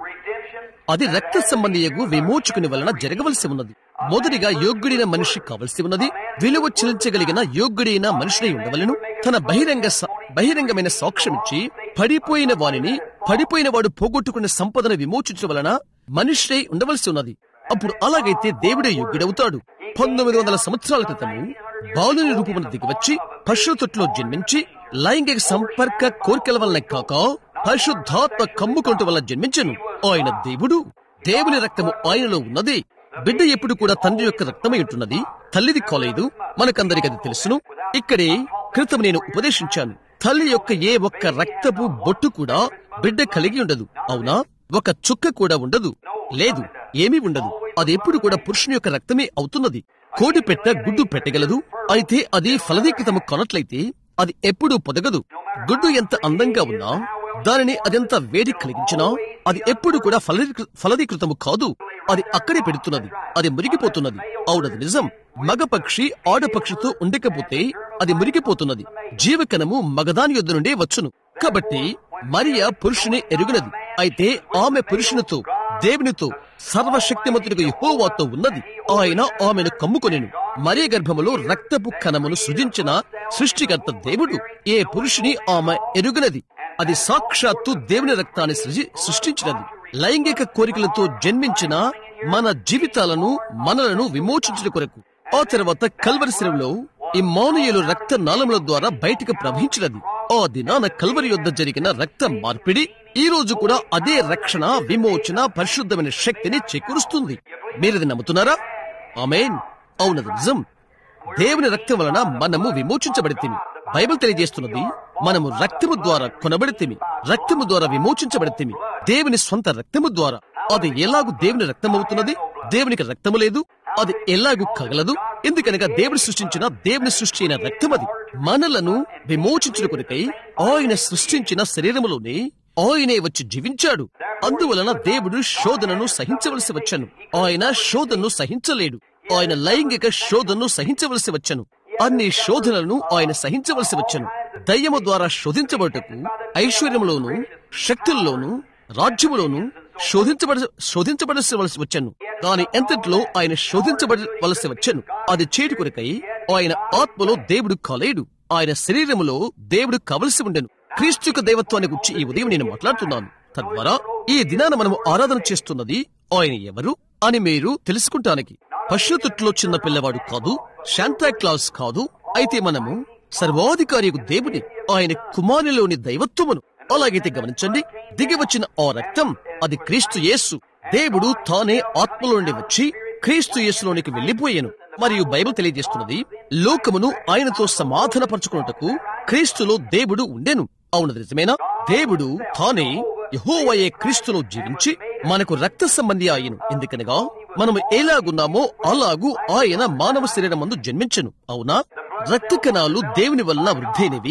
అది రక్త సంబంధియగు విమోచకుని వలన జరగవలసి ఉన్నది మొదటిగా యోగ్యుడైన మనిషి కావలసి ఉన్నది విలువ చెల్లించగలిగిన యోగ్యుడైన మనిషిని ఉండవలను తన బహిరంగ స- బహిరంగమైన సాక్ష్యమిచ్చి పడిపోయిన వానిని పడిపోయిన వాడు పోగొట్టుకున్న సంపదను విమోచించడం వలన మనిషి ఉండవలసి ఉన్నది అప్పుడు అలాగైతే దేవుడే యోగ్యుడవుతాడు పంతొమ్మిది వందల సంవత్సరాల క్రితము బాలుని రూపమున దిగివచ్చి పశువు తొట్టులో జన్మించి లైంగిక సంపర్క కోరికల వలన కాక పరిశుద్ధాత్మ కమ్ముకొంట వల్ల జన్మించను ఆయన దేవుడు దేవుని రక్తము ఆయనలో ఉన్నది బిడ్డ ఎప్పుడు కూడా తండ్రి యొక్క రక్తమై ఉంటున్నది తల్లిది కాలేదు మనకందరికి అది తెలుసును ఇక్కడే క్రితం నేను ఉపదేశించాను తల్లి యొక్క ఏ ఒక్క రక్తపు బొట్టు కూడా బిడ్డ కలిగి ఉండదు అవునా ఒక చుక్క కూడా ఉండదు లేదు ఏమీ ఉండదు అది ఎప్పుడు కూడా పురుషుని యొక్క రక్తమే అవుతున్నది కోడి పెట్ట గుడ్డు పెట్టగలదు అయితే అది ఫలదీకృతము కొనట్లయితే అది ఎప్పుడూ పొదగదు గుడ్డు ఎంత అందంగా ఉన్నా దానిని అదెంత వేడి కలిగించినా అది ఎప్పుడు కూడా ఫలదీకృ- ఫలదీకృతము కాదు అది అక్కడే పెడుతున్నది అది మురిగిపోతున్నది అవునది నిజం మగ పక్షి ఆడపక్షితో ఉండకపోతే అది మురిగిపోతున్నది జీవకణము మగదాని యొద్ద నుండే వచ్చును కాబట్టి మరియ పురుషుని ఎరుగునది అయితే ఆమె పురుషునితో దేవునితో సర్వశక్తిమంతుడిగా యెహోవాతో ఉన్నది ఆయన ఆమెను కమ్ముకొనెను మరియ గర్భములో రక్తపు కణమును సృజించిన సృష్టికర్త దేవుడు ఏ పురుషుని ఆమె ఎరుగునది అది సాక్షాత్తు దేవుని రక్తాన్ని సృజి సృష్టించినది లైంగిక కోరికలతో జన్మించిన మన జీవితాలను మనలను విమోచించిన కొరకు ఆ తర్వాత కల్వరి శిరవులో ఇమ్మానుయేలు రక్త నాళముల ద్వారా బయటకు ప్రవహించినది ఆ దినాన కల్వరి యొద్ద జరిగిన రక్త మార్పిడి ఈ రోజు కూడా అదే రక్షణ విమోచన పరిశుద్ధమైన శక్తిని చేకూరుస్తుంది మీరది నమ్ముతున్నారా ఆమేన్ అవునది నిజం దేవుని రక్తం వలన మనము విమోచించబడితిమి బైబిల్ తెలియజేస్తున్నది మనము రక్తము ద్వారా కొనబడితిమి రక్తము ద్వారా విమోచించబడితిమి దేవుని స్వంత రక్తము ద్వారా అది ఎలాగు దేవుని రక్తం అవుతున్నది దేవునికి రక్తము లేదు అది ఎలాగు కగలదు ఎందుకనగా దేవుడు సృష్టించిన దేవుని సృష్టి అయిన రక్తం అది మనలను విమోచించిన కొరకై ఆయన సృష్టించిన శరీరములోనే ఆయనే వచ్చి జీవించాడు అందువలన దేవుడు శోధనను సహించవలసి వచ్చను ఆయన శోధనను సహించలేడు ఆయన లైంగిక శోధనను సహించవలసి వచ్చను అన్ని శోధనలను ఆయన సహించవలసి వచ్చను దయ్యము ద్వారా శోధించబడుటకు ఐశ్వర్యములోను శక్తుల్లోను రాజ్యములోను శోధించబడ శోధించబడవలసి వచ్చను దాని ఎంతట్లో ఆయన శోధించబడవలసి వచ్చను అది చేటు కొరకై ఆయన ఆత్మలో దేవుడు కాలేడు ఆయన శరీరములో దేవుడు కావలసి ఉండెను క్రీస్తు యొక్క దైవత్వాన్ని గురించి ఈ ఉదయం నేను మాట్లాడుతున్నాను తద్వారా ఈ దినాన మనము ఆరాధన చేస్తున్నది ఆయన ఎవరు అని మీరు తెలుసుకుంటానికి పశ్చుతుట్లో చిన్న పిల్లవాడు కాదు శాంతా క్లాస్ కాదు అయితే మనము సర్వాధికారి దేవుని ఆయన కుమారులోని దైవత్వమును అలాగైతే గమనించండి దిగి వచ్చిన ఆ రక్తం అది క్రీస్తు యేసు దేవుడు తానే ఆత్మలో నుండి వచ్చి క్రీస్తు యేసులోనికి వెళ్లిపోయాను మరియు బైబిల్ తెలియజేస్తున్నది లోకమును ఆయనతో సమాధానపరచుకున్నటకు క్రీస్తులో దేవుడు ఉండెను అవునది నిజమేనా దేవుడు తానే యహోవయే క్రీస్తులో జీవించి మనకు రక్త సంబంధి ఆయను ఎందుకనగా మనము ఎలాగున్నామో అలాగూ ఆయన మానవ శరీరమందు జన్మించను అవునా రక్త కణాలు దేవుని వలన వృద్ధైనవి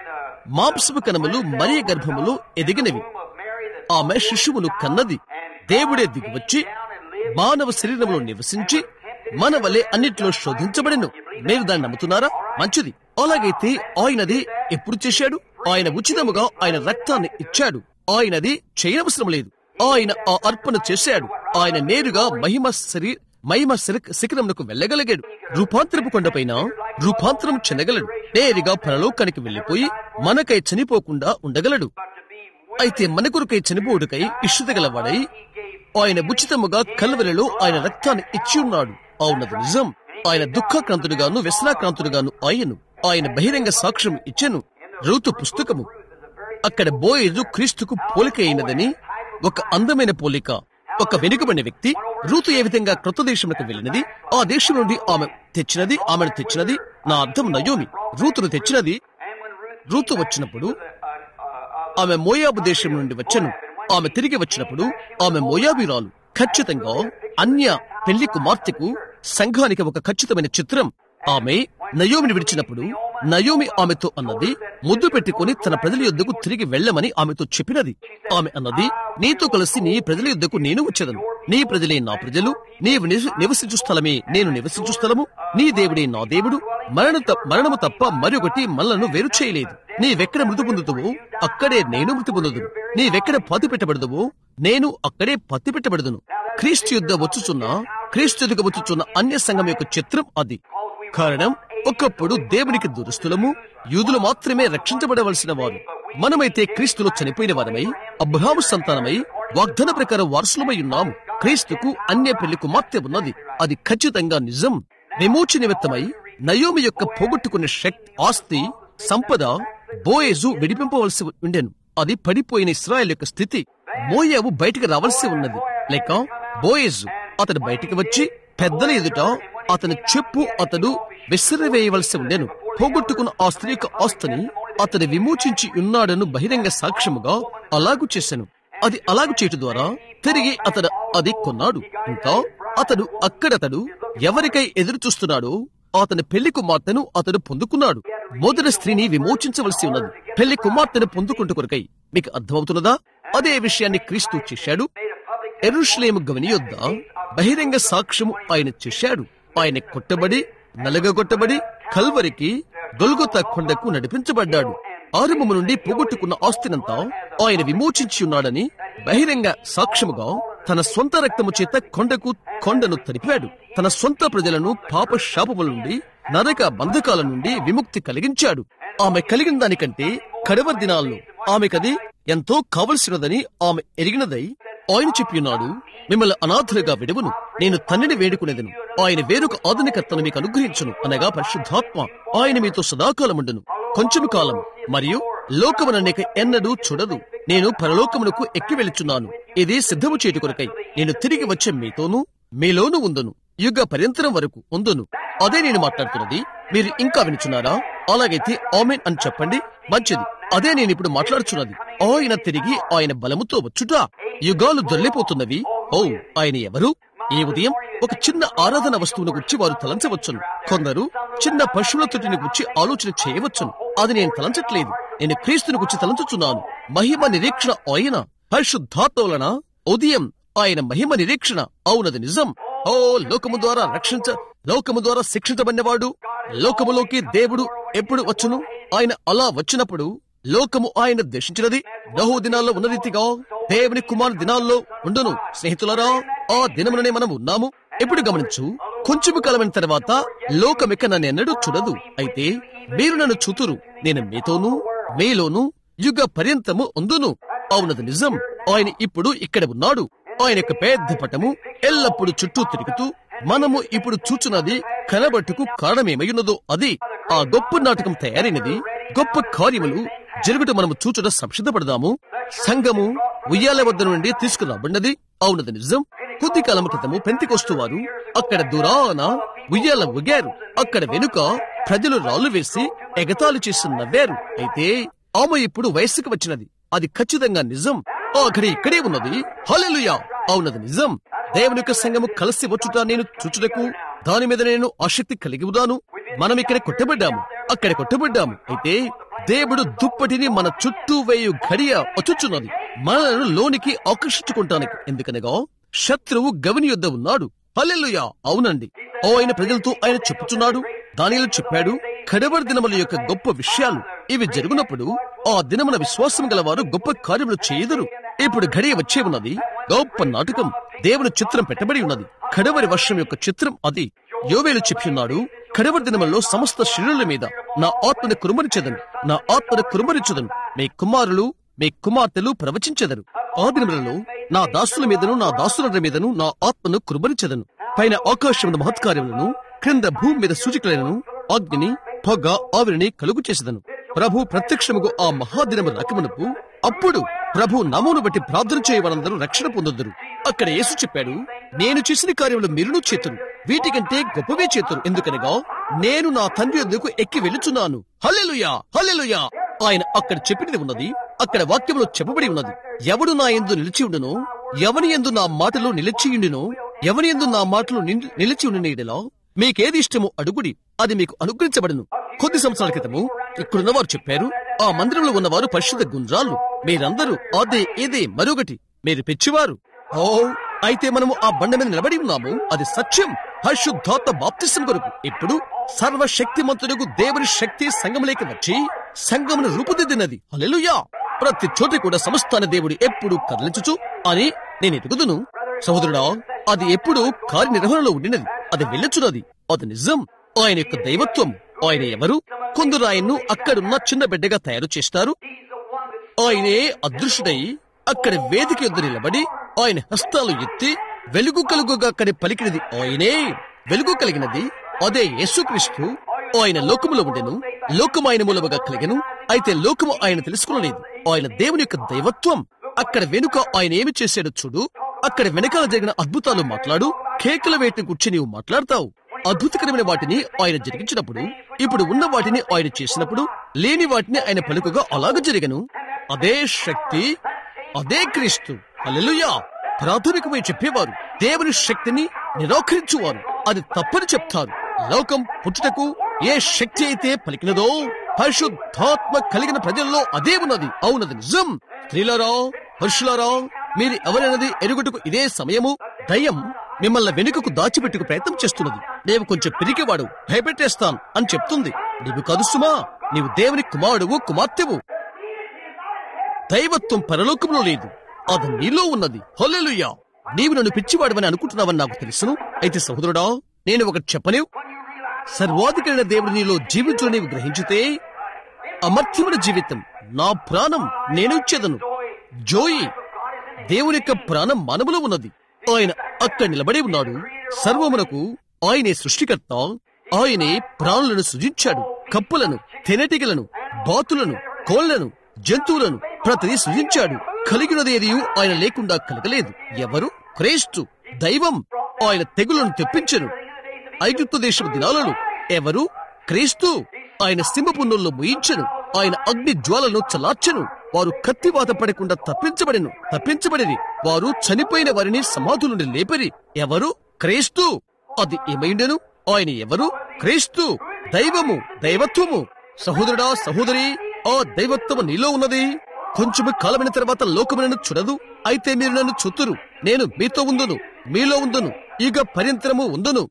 మాంసపు కణములు మరియ గర్భములు ఎదిగినవి ఆమె శిశువును కన్నది దేవుడే దిగివచ్చి మానవ శరీరంలో నివసించి మన వలె అన్నిట్లో శోధించబడిను మీరు దాన్ని నమ్ముతున్నారా మంచిది అలాగైతే ఆయనది ఎప్పుడు చేశాడు ఆయన ఉచితముగా ఆయన రక్తాన్ని ఇచ్చాడు ఆయనది చేయనవసరం లేదు ఆయన ఆ అర్పణ చేశాడు ఆయన నేరుగా మహిమ శరీ మహిమ శిర- శిఖరమునకు వెళ్ళగలిగాడు రూపాంతరపు కొండపైన రూపాంతరం చెందగలడు నేరుగా పరలోకానికి వెళ్లిపోయి మనకై చనిపోకుండా ఉండగలడు అయితే మన కొరకై చనిపోవుటకై ఇష్ట గలవాడై ఆయన ఉచితముగా కల్వరిలో ఆయన రక్తాన్ని ఇచ్చి ఉన్నాడు అవునది నిజం ఆయన దుఃఖక్రాంతుడుగాను వ్యసనాక్రాంతుడుగాను ఆయను ఆయన బహిరంగ సాక్ష్యం ఇచ్చెను రూతు పుస్తకము అక్కడ బోయేజు క్రీస్తుకు పోలిక అయినదని ఒక అందమైన పోలిక ఒక వెనుకబడిన వ్యక్తి రూతు ఏ విధంగా క్రొత్త దేశంలోకి వెళ్ళినది ఆ దేశం నుండి ఆమె తెచ్చినది ఆమెను తెచ్చినది నా అర్థం నయోమి రూతును తెచ్చినది రూతు వచ్చినప్పుడు ఆమె మోయాబు దేశం నుండి వచ్చను ఆమె తిరిగి వచ్చినప్పుడు ఆమె మోయాబిరాలు ఖచ్చితంగా అన్య పెళ్లి కుమార్తెకు సంఘానికి ఒక ఖచ్చితమైన చిత్రం ఆమె నయోమిని విడిచినప్పుడు నయోమి ఆమెతో అన్నది ముద్దు పెట్టుకుని తన ప్రజల యొద్దకు తిరిగి వెళ్ళమని ఆమెతో చెప్పినది ఆమె అన్నది నీతో కలిసి నీ ప్రజల యొద్దకు నేను వచ్చేదను నీ ప్రజలే నా ప్రజలు నీవు నివ- నివసించు స్థలమే నేను నివసించు స్థలము నీ దేవుడే నా దేవుడు మరణ త- మరణము తప్ప మరొకటి మనలను వేరు చేయలేదు నీవెక్కడ మృతి పొందుతువో అక్కడే నేను మృతి పొందుదును నీవెక్కడ పతి పెట్టబడదువో నేను అక్కడే పత్తి పెట్టబడదును క్రీస్తు యుద్ధ వచ్చుచున్న క్రీస్తు యుద్ధకు వచ్చుచున్న అన్య సంఘం యొక్క చిత్రం అది కారణం ఒకప్పుడు దేవునికి దురస్తులము యూదులు మాత్రమే రక్షించబడవలసిన వారు మనమైతే క్రీస్తులో చనిపోయిన వారమై అబ్రహాము సంతానమై వాగ్దాన ప్రకారం వారసులమై ఉన్నాము క్రీస్తుకు అన్య పెళ్లి కుమార్తె ఉన్నది అది ఖచ్చితంగా నిజం విమోచ నిమిత్తమై నయోమి యొక్క పోగొట్టుకున్న శక్తి ఆస్తి సంపద బోయేజు విడిపింపవలసి ఉండెను అది పడిపోయిన ఇస్రాయల్ యొక్క స్థితి మోయాబు బయటికి రావాల్సి ఉన్నది లేక బోయేజు అతడు బయటికి వచ్చి పెద్దల ఎదుట అతని చెప్పు అతడు విసిరివేయవలసి ఉండెను పోగొట్టుకున్న ఆ స్త్రీ యొక్క ఆస్తిని అతడు విమోచించి ఉన్నాడను బహిరంగ సాక్ష్యముగా అలాగు చేశాను అది అలాగు చేయటం ద్వారా తిరిగి అతడు అది కొన్నాడు ఇంకా అతడు అక్కడతడు ఎవరికై ఎదురు చూస్తున్నాడో అతని పెళ్లి కుమార్తెను అతడు పొందుకున్నాడు మొదటి స్త్రీని విమోచించవలసి ఉన్నది పెళ్లి కుమార్తెను పొందుకుంటు కొరకై మీకు అర్థమవుతున్నదా అదే విషయాన్ని క్రీస్తు చేశాడు ఎరుషలేము గవని యొద్ద బహిరంగ సాక్ష్యము ఆయన చేశాడు ఆయన కొట్టబడి నలగగొట్టబడి కల్వరికి గొల్గొత కొండకు నడిపించబడ్డాడు ఆరంభము నుండి పోగొట్టుకున్న ఆస్తినంతా ఆయన విమోచించి ఉన్నాడని బహిరంగ సాక్ష్యముగా తన సొంత రక్తము చేత కొండకు కొండను తరిపాడు తన సొంత ప్రజలను పాప శాపముల నుండి నరక బంధకాల నుండి విముక్తి కలిగించాడు ఆమె కలిగిన దానికంటే కడవ దినాల్లో ఆమెకది ఎంతో కావలసినదని ఆమె ఎరిగినదై ఆయన చెప్పియున్నాడు మిమ్మల్ని అనాథులుగా విడువను నేను తండ్రిని వేడుకునేదను ఆయన వేరొక ఆధునికతను మీకు అనుగ్రహించును అనగా పరిశుద్ధాత్మ ఆయన మీతో సదాకాలముండును కొంచెము కాలం మరియు లోకముననేక ఎన్నడూ చూడదు నేను పరలోకమునకు ఎక్కి వెళుచున్నాను ఇది సిద్ధము చేటు కొరకై నేను తిరిగి వచ్చే మీతోనూ మీలోనూ ఉందును యుగ పర్యంతరం వరకు ఉందును అదే నేను మాట్లాడుతున్నది మీరు ఇంకా వినుచున్నారా అలాగైతే ఆమెన్ అని చెప్పండి మంచిది అదే నేను ఇప్పుడు మాట్లాడుచున్నది ఆయన తిరిగి ఆయన బలముతో వచ్చుట యుగాలు దొల్లిపోతున్నవి ఓ ఆయన ఎవరు ఈ ఉదయం ఒక చిన్న ఆరాధన వస్తువును గురించి వారు తలంచవచ్చును కొందరు చిన్న పశువుల తొట్టిని గురించి ఆలోచన చేయవచ్చును అది నేను తలంచట్లేదు నేను క్రీస్తుని గురించి తలంచుచున్నాను మహిమ నిరీక్షణ ఆయన పరిశుద్ధాత్మ వలన ఉదయం ఆయన మహిమ నిరీక్షణ అవునది నిజం ఓ లోకము ద్వారా రక్షించ లోకము ద్వారా శిక్షించబడినవాడు లోకములోకి దేవుడు ఎప్పుడు వచ్చును ఆయన అలా వచ్చినప్పుడు లోకము ఆయన దర్శించినది బహు దినాల్లో ఉన్న రీతిగా దేవుని కుమార్ దినాల్లో ఉండును స్నేహితులరా ఆ దినముననే మనం ఉన్నాము ఎప్పుడు గమనించు కొంచెము కాలమైన తర్వాత లోకమిక నన్ను ఎన్నడూ చూడదు అయితే మీరు నన్ను చూతురు నేను మీతోనూ మీలోనూ యుగ పర్యంతము ఉందును అవునది నిజం ఆయన ఇప్పుడు ఇక్కడ ఉన్నాడు ఆయన యొక్క పెద్ద పటము ఎల్లప్పుడూ చుట్టూ తిరుగుతూ మనము ఇప్పుడు చూచున్నది కనబట్టుకు కారణమేమయ్యున్నదో అది ఆ గొప్ప నాటకం తయారైనది గొప్ప కార్యములు జరుగుట మనము చూచుట సంసిద్ధపడదాము సంఘము ఉయ్యాల వద్ద నుండి తీసుకురాబడినది అవునది నిజం కొద్ది కాలం క్రితము పెంతికొస్తు వారు అక్కడ దూరాన ఉయ్యాల ఉగారు అక్కడ వెనుక ప్రజలు రాళ్లు వేసి ఎగతాళి చేసి నవ్వారు అయితే ఆమె ఇప్పుడు వయస్సుకు వచ్చినది అది ఖచ్చితంగా నిజం ఆఖరి ఇక్కడే ఉన్నది హల్లెలూయా అవునది నిజం దేవుని యొక్క సంఘము కలిసి వచ్చుట నేను చూచుటకు దాని మీద నేను ఆసక్తి కలిగి ఉన్నాను మనం ఇక్కడ కొట్టబడ్డాము అక్కడ కొట్టబడ్డాము అయితే దేవుడు దుప్పటిని మన చుట్టూ వేయు గడియ వచ్చుచున్నది మనలను లోనికి ఆకర్షించుకుంటానికి ఎందుకనగా శత్రువు గవిని యొద్ద ఉన్నాడు హల్లెలూయా అవునండి ఓ ఆయన ప్రజలతో ఆయన చెప్పుచున్నాడు దానిలో చెప్పాడు కడవరి దినముల యొక్క గొప్ప విషయాలు ఇవి జరుగునప్పుడు ఆ దినమున విశ్వాసం గలవారు గొప్ప కార్యములు చేయదురు ఇప్పుడు గడియ వచ్చే ఉన్నది గొప్ప నాటకం దేవుని చిత్రం పెట్టబడి ఉన్నది కడవరి వర్షం యొక్క చిత్రం అది యోవేలు చెప్పి ఉన్నాడు కడవరి దినములలో సమస్త శరీరుల మీద నా ఆత్మని కురుమరించదను నా ఆత్మని కురుమరించదను మీ కుమారులు మీ కుమార్తెలు ప్రవచించెదరు ఆ దినములలో నా దాసుల మీదను నా దాసుల మీదను నా ఆత్మను కురుమరించదను పైన ఆకాశమున మహత్కార్యములను క్రింద భూమి మీద సూచికలను అగ్నిని పొగ ఆవిరిని కలుగు చేసేదను ప్రభు ప్రత్యక్షముగు ఆ మహాదినము రకమునకు అప్పుడు ప్రభు నమోను బట్టి ప్రార్థన చేయవారందరూ రక్షణ పొందొద్దురు అక్కడ యేసు చెప్పాడు నేను చేసిన కార్యములు మీరును చేతురు వీటికంటే గొప్పవే చేతురు ఎందుకనగా నేను నా తండ్రి ఎందుకు ఎక్కి వెళుచున్నాను హల్లెలూయా హల్లెలూయా ఆయన అక్కడ చెప్పినది ఉన్నది అక్కడ వాక్యంలో చెప్పబడి ఉన్నది ఎవడు నా ఎందు నిలిచి ఉండునో ఎవని ఎందు నా మాటలు నిలిచియుండునో ఎవని ఎందు నా మాటలు నిల్- నిలిచి ఉండినీడలో మీకేది ఇష్టమో అడుగుడి అది మీకు అనుగ్రహించబడును కొద్ది సంవత్సరాల క్రితము ఇక్కడున్న వారు చెప్పారు ఆ మందిరంలో ఉన్నవారు పరిశుద్ధ గుండ్రాళ్ళు మీరందరూ అదే ఇదే మరొకటి మీరు పిచ్చివారు ఓ అయితే మనము ఆ బండ మీద నిలబడి ఉన్నాము అది సత్యం పరిశుద్ధాత్మ బాప్తిసం కొరకు ఇప్పుడు సర్వశక్తిమంతుడుకు దేవుని శక్తి సంఘములేకి వచ్చి సంఘమును రూపుదిద్దినది హల్లెలూయా ప్రతి చోట కూడా సమస్తాన దేవుడు ఎప్పుడు కదలించుచు అని నేను ఎదుగుదును సహోదరుడా అది ఎప్పుడు కార్యనిర్వహణలో ఉండినది అది వెళ్ళుచున్నది అది నిజం ఆయన యొక్క దైవత్వం ఆయన ఎవరు కొందరు ఆయన్ను అక్కడున్న చిన్న బిడ్డగా తయారు చేస్తారు ఆయనే అదృశ్యుడై అక్కడ వేదిక యొద్ద నిలబడి ఆయన హస్తాలు ఎత్తి వెలుగు కలుగుగా అక్కడ పలికినది ఆయనే వెలుగు కలిగినది అదే యేసుక్రీస్తు ఆయన లోకములో ఉండెను లోకము ఆయన మూలముగా కలిగెను అయితే లోకము ఆయన తెలుసుకోలేదు ఆయన దేవుని యొక్క దైవత్వం అక్కడ వెనుక ఆయన ఏమి చేశాడో చూడు అక్కడ వెనకాల జరిగిన అద్భుతాలు మాట్లాడు కేకల వేటిని గుర్చి నీవు మాట్లాడతావు అద్భుతకరమైన వాటిని ఆయన జరిగించినప్పుడు ఇప్పుడు ఉన్న వాటిని ఆయన చేసినప్పుడు లేని వాటిని ఆయన పలుకగా అలాగ జరిగను అదే శక్తి అదే క్రీస్తు హల్లెలూయా ప్రాథమికమై చెప్పేవారు దేవుని శక్తిని నిరాకరించువారు అది తప్పని చెప్తారు లోకం పుట్టుటకు ఏ శక్తి అయితే పలికినదో పరిశుద్ధాత్మ కలిగిన ప్రజల్లో అదే ఉన్నది అవునది నిజం స్త్రీలారా పురుషులారా మీరు ఎవరైనది ఎరుగుటకు ఇదే సమయము దయ్యం మిమ్మల్ని వెనుకకు దాచిపెట్టుకు ప్రయత్నం చేస్తున్నది నేను కొంచెం పిరికివాడు భయపెట్టేస్తాను అని చెప్తుంది నీవు కాదు సుమా నీవు దేవుని కుమారుడువు కుమార్తెవు దైవత్వం పరలోకంలో లేదు అది నీలో ఉన్నది హల్లెలూయా నీవు నన్ను పిచ్చివాడవని అనుకుంటున్నావని నాకు తెలుసును అయితే సహోదరుడా నేను ఒకటి చెప్పలేవు సర్వాధికరైన దేవుడు నీలో జీవించు నీవు గ్రహించితే అమర్త్యమైన జీవితం నా ప్రాణం నేను ఇచ్చేదను జోయి దేవుని యొక్క ప్రాణం మనములో ఉన్నది ఆయన అక్కడ నిలబడి ఉన్నాడు సర్వమునకు ఆయనే సృష్టికర్త ఆయనే ప్రాణులను సృజించాడు కప్పులను తెనటికలను బాతులను కోళ్లను జంతువులను ప్రతిదీ సృజించాడు కలిగినదేది ఆయన లేకుండా కలగలేదు ఎవరు క్రీస్తు దైవం ఆయన తెగులను తెప్పించను ఐగుప్తు దేశపు దినాలలో ఎవరు క్రీస్తు ఆయన సింహపున్నుల్లో ముయించను ఆయన అగ్ని జ్వాలను చలార్చెను వారు కత్తివాత పడకుండా తప్పించబడెను తప్పించబడిరి వారు చనిపోయిన వారిని సమాధుల నుండి లేపరి ఎవరు క్రీస్తు అది ఏమైండెను ఆయన ఎవరు క్రీస్తు దైవము దైవత్వము సహోదరుడా సహోదరి ఆ దైవత్వము నీలో ఉన్నది కొంచెము కాలమైన తర్వాత లోకము నన్ను చూడదు అయితే మీరు నన్ను చూతురు నేను మీతో ఉందును మీలో ఉందును ఇక పర్యంతరము ఉందును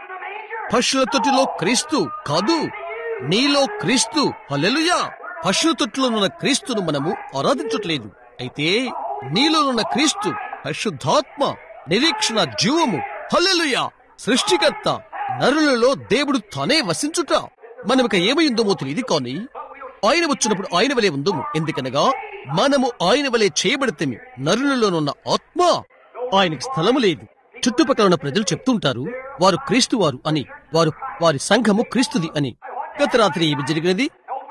పశువుల తొట్టిలో క్రీస్తు కాదు నీలో క్రీస్తు హల్లెలూయా పశువుల తొట్టిలో ఉన్న క్రీస్తును మనము ఆరాధించట్లేదు అయితే నీలో ఉన్న క్రీస్తు పరిశుద్ధాత్మ నిరీక్షణ జీవము హల్లెలూయా సృష్టికర్త నరులలో దేవుడు తానే వసించుట మనమిక ఏమైందో తెలియదు కానీ ఆయన వచ్చినప్పుడు ఆయన వలె ఉందము ఎందుకనగా మనము ఆయన వలె చేయబడితే నరులలోనున్న ఆత్మ ఆయనకి స్థలము లేదు చుట్టుపక్కల ఉన్న ప్రజలు చెప్తుంటారు వారు క్రీస్తు వారు అని వారు వారి సంఘము క్రీస్తుది అని గత రాత్రి ఏమి జరిగినది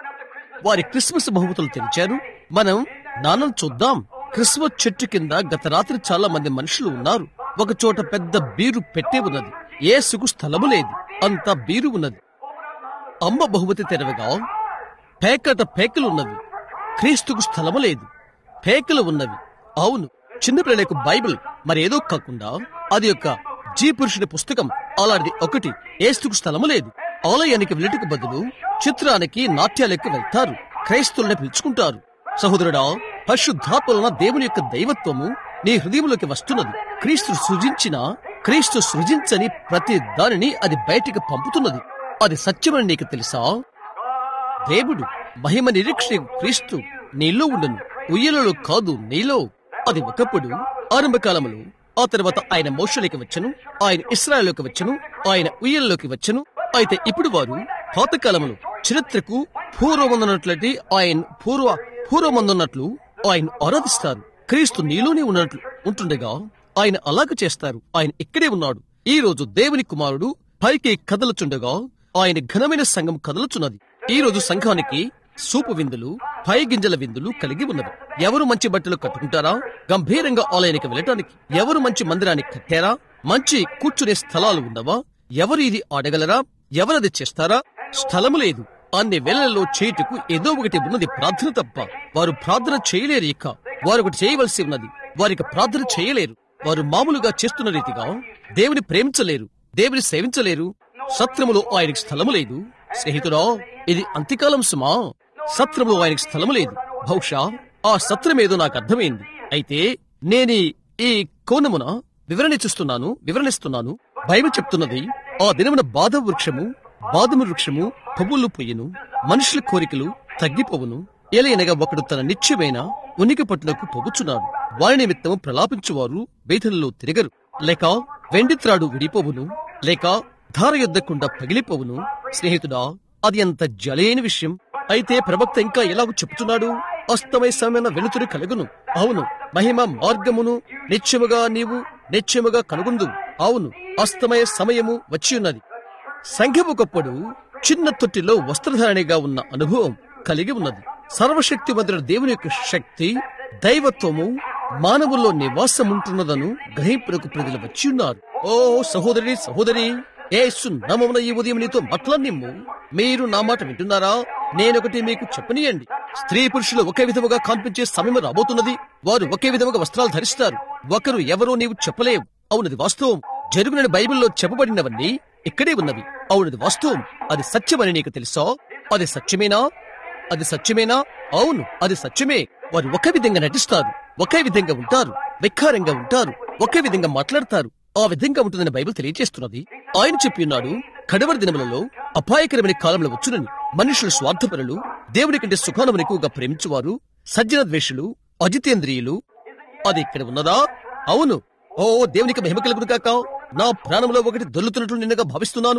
వారి క్రిస్మస్ బహుమతులు తెరిచారు మనం నాన్నను చూద్దాం క్రిస్మస్ చెట్టు కింద గత రాత్రి చాలా మంది మనుషులు ఉన్నారు ఒక చోట పెద్ద బీరు పెట్టే ఉన్నది ఏసుకు స్థలము లేదు అంత బీరు ఉన్నది అమ్మ బహుమతి తెరవగా పేకట పేకలు ఉన్నవి క్రీస్తుకు స్థలము లేదు పేకలు ఉన్నవి అవును చిన్నపిల్లలకు బైబిల్ మరేదో కాకుండా అది యొక్క జీ పురుషుని పుస్తకం అలాంటిది ఒకటి ఏస్తుకు స్థలము లేదు ఆలయానికి వెళ్ళటకు బదులు చిత్రానికి నాట్యాలకు వెళ్తారు క్రైస్తువుల్ని పిలుచుకుంటారు సహోదరుడా పరిశుద్ధాత్మలున్న దేవుని యొక్క దైవత్వము నీ హృదయంలోకి వస్తున్నది క్రీస్తు సృజించిన క్రీస్తు సృజించని ప్రతి దానిని అది బయటికి పంపుతున్నది అది సత్యమని నీకు తెలుసా దేవుడు మహిమ నిరీక్ష క్రీస్తు నీలో ఉండను ఉయ్యలలో కాదు నీలో అది ఒకప్పుడు ఆరంభ కాలంలో ఆ తర్వాత ఆయన మోషలోకి వచ్చను ఆయన ఇస్రాయల్లోకి వచ్చను ఆయన ఉయ్యల్లోకి వచ్చను అయితే ఇప్పుడు వారు పాతకాలంలో చరిత్రకు పూర్వమందున్నట్లయితే ఆయన పూర్వ పూర్వమందున్నట్లు ఆయన ఆరాధిస్తారు క్రీస్తు నీలోనే ఉన్నట్లు ఉంటుండగా ఆయన అలాగ చేస్తారు ఆయన ఇక్కడే ఉన్నాడు ఈ రోజు దేవుని కుమారుడు పైకి కదలుచుండగా ఆయన ఘనమైన సంఘం కదలుచున్నది ఈ రోజు సంఘానికి సూపు విందులు పై గింజల విందులు కలిగి ఉన్నవి ఎవరు మంచి బట్టలు కట్టుకుంటారా గంభీరంగా ఆలయానికి వెళ్ళటానికి ఎవరు మంచి మందిరాన్ని కట్టారా మంచి కూర్చునే స్థలాలు ఉన్నవా ఎవరు ఇది ఆడగలరా ఎవరది చేస్తారా స్థలము లేదు అన్ని వేళల్లో చేయుటకు ఏదో ఒకటి ఉన్నది ప్రార్థన తప్ప వారు ప్రార్థన చేయలేరు ఇక వారు ఒకటి చేయవలసి ఉన్నది వారికి ప్రార్థన చేయలేరు వారు మామూలుగా చేస్తున్న రీతిగా దేవుని ప్రేమించలేరు దేవుని సేవించలేరు సత్రములో ఆయనకి స్థలము లేదు స్నేహితుడా ఇది అంత్యకాలం సుమా సత్రములో ఆయనకి స్థలము లేదు బహుశా ఆ సత్రమేదో నాకు అర్థమైంది అయితే నేనీ ఈ కోణమున వివరణ చూస్తున్నాను వివరణిస్తున్నాను బైబిల్ చెప్తున్నది ఆ దినమున బాధ వృక్షము బాదము వృక్షము పువ్వులు పొయ్యను మనుషుల కోరికలు తగ్గిపోవును ఎలయనగా ఒకడు తన నిత్యమైన ఉనికి పట్టునకు పొగుచున్నాడు వారి నిమిత్తము ప్రలాపించువారు వేదనలో తిరగరు లేక వెండిత్రాడు విడిపోవును లేక ధార యుద్ధకుండా పగిలిపోవును స్నేహితుడా అది ఎంత జలైన విషయం అయితే ప్రవక్త ఇంకా ఎలాగో చెప్తున్నాడు అస్తమయ సమయమైన వెలుతురు కలుగును అవును మహిమ మార్గమును నిత్యముగా నీవు నిత్యముగా కనుగొందు అవును అస్తమయ సమయము వచ్చి ఉన్నది సంఘముకప్పుడు చిన్న తొట్టిలో వస్త్రధారణిగా ఉన్న అనుభవం కలిగి ఉన్నది సర్వశక్తివంతుడు దేవుని యొక్క శక్తి దైవత్వము మానవుల్లో నివాసం ఉంటున్నదను గ్రహింపునకు ప్రజలు వచ్చి ఉన్నారు ఓ సహోదరి సహోదరి ఏసు నమమున ఈ ఉదయం నీతో మాట్లాడినిమ్ము మీరు నా మాట వింటున్నారా నేనొకటి మీకు చెప్పనియండి స్త్రీ పురుషులు ఒకే విధముగా కనిపించే సమయం రాబోతున్నది వారు ఒకే విధముగా వస్త్రాలు ధరిస్తారు ఒకరు ఎవరో నీవు చెప్పలేవు అవునది వాస్తవం జరుగునని బైబిల్లో చెప్పబడినవన్నీ ఇక్కడే ఉన్నవి అవునది వాస్తవం అది సత్యమని నీకు తెలుసా అది సత్యమేనా అది సత్యమేనా అవును అది సత్యమే వారు ఒకే విధంగా నటిస్తారు ఒకే విధంగా ఉంటారు వికారంగా ఉంటారు ఒకే విధంగా మాట్లాడతారు ఆ విధంగా ఉంటుందని బైబిల్ తెలియజేస్తున్నది ఆయన చెప్పి ఉన్నాడు కడవరి దినములలో అపాయకరమైన కాలంలో వచ్చునని మనుషుల స్వార్థపరులు దేవుని కంటే సుఖానమును ఎక్కువగా ప్రేమించువారు సజ్జన ద్వేషులు అజితేంద్రియులు అది ఇక్కడ ఉన్నదా అవును ఓ దేవునికి మహిమ కలుగును కాక నా ప్రాణంలో ఒకటి దొల్లుతున్నట్లు నిన్నగా భావిస్తున్నాను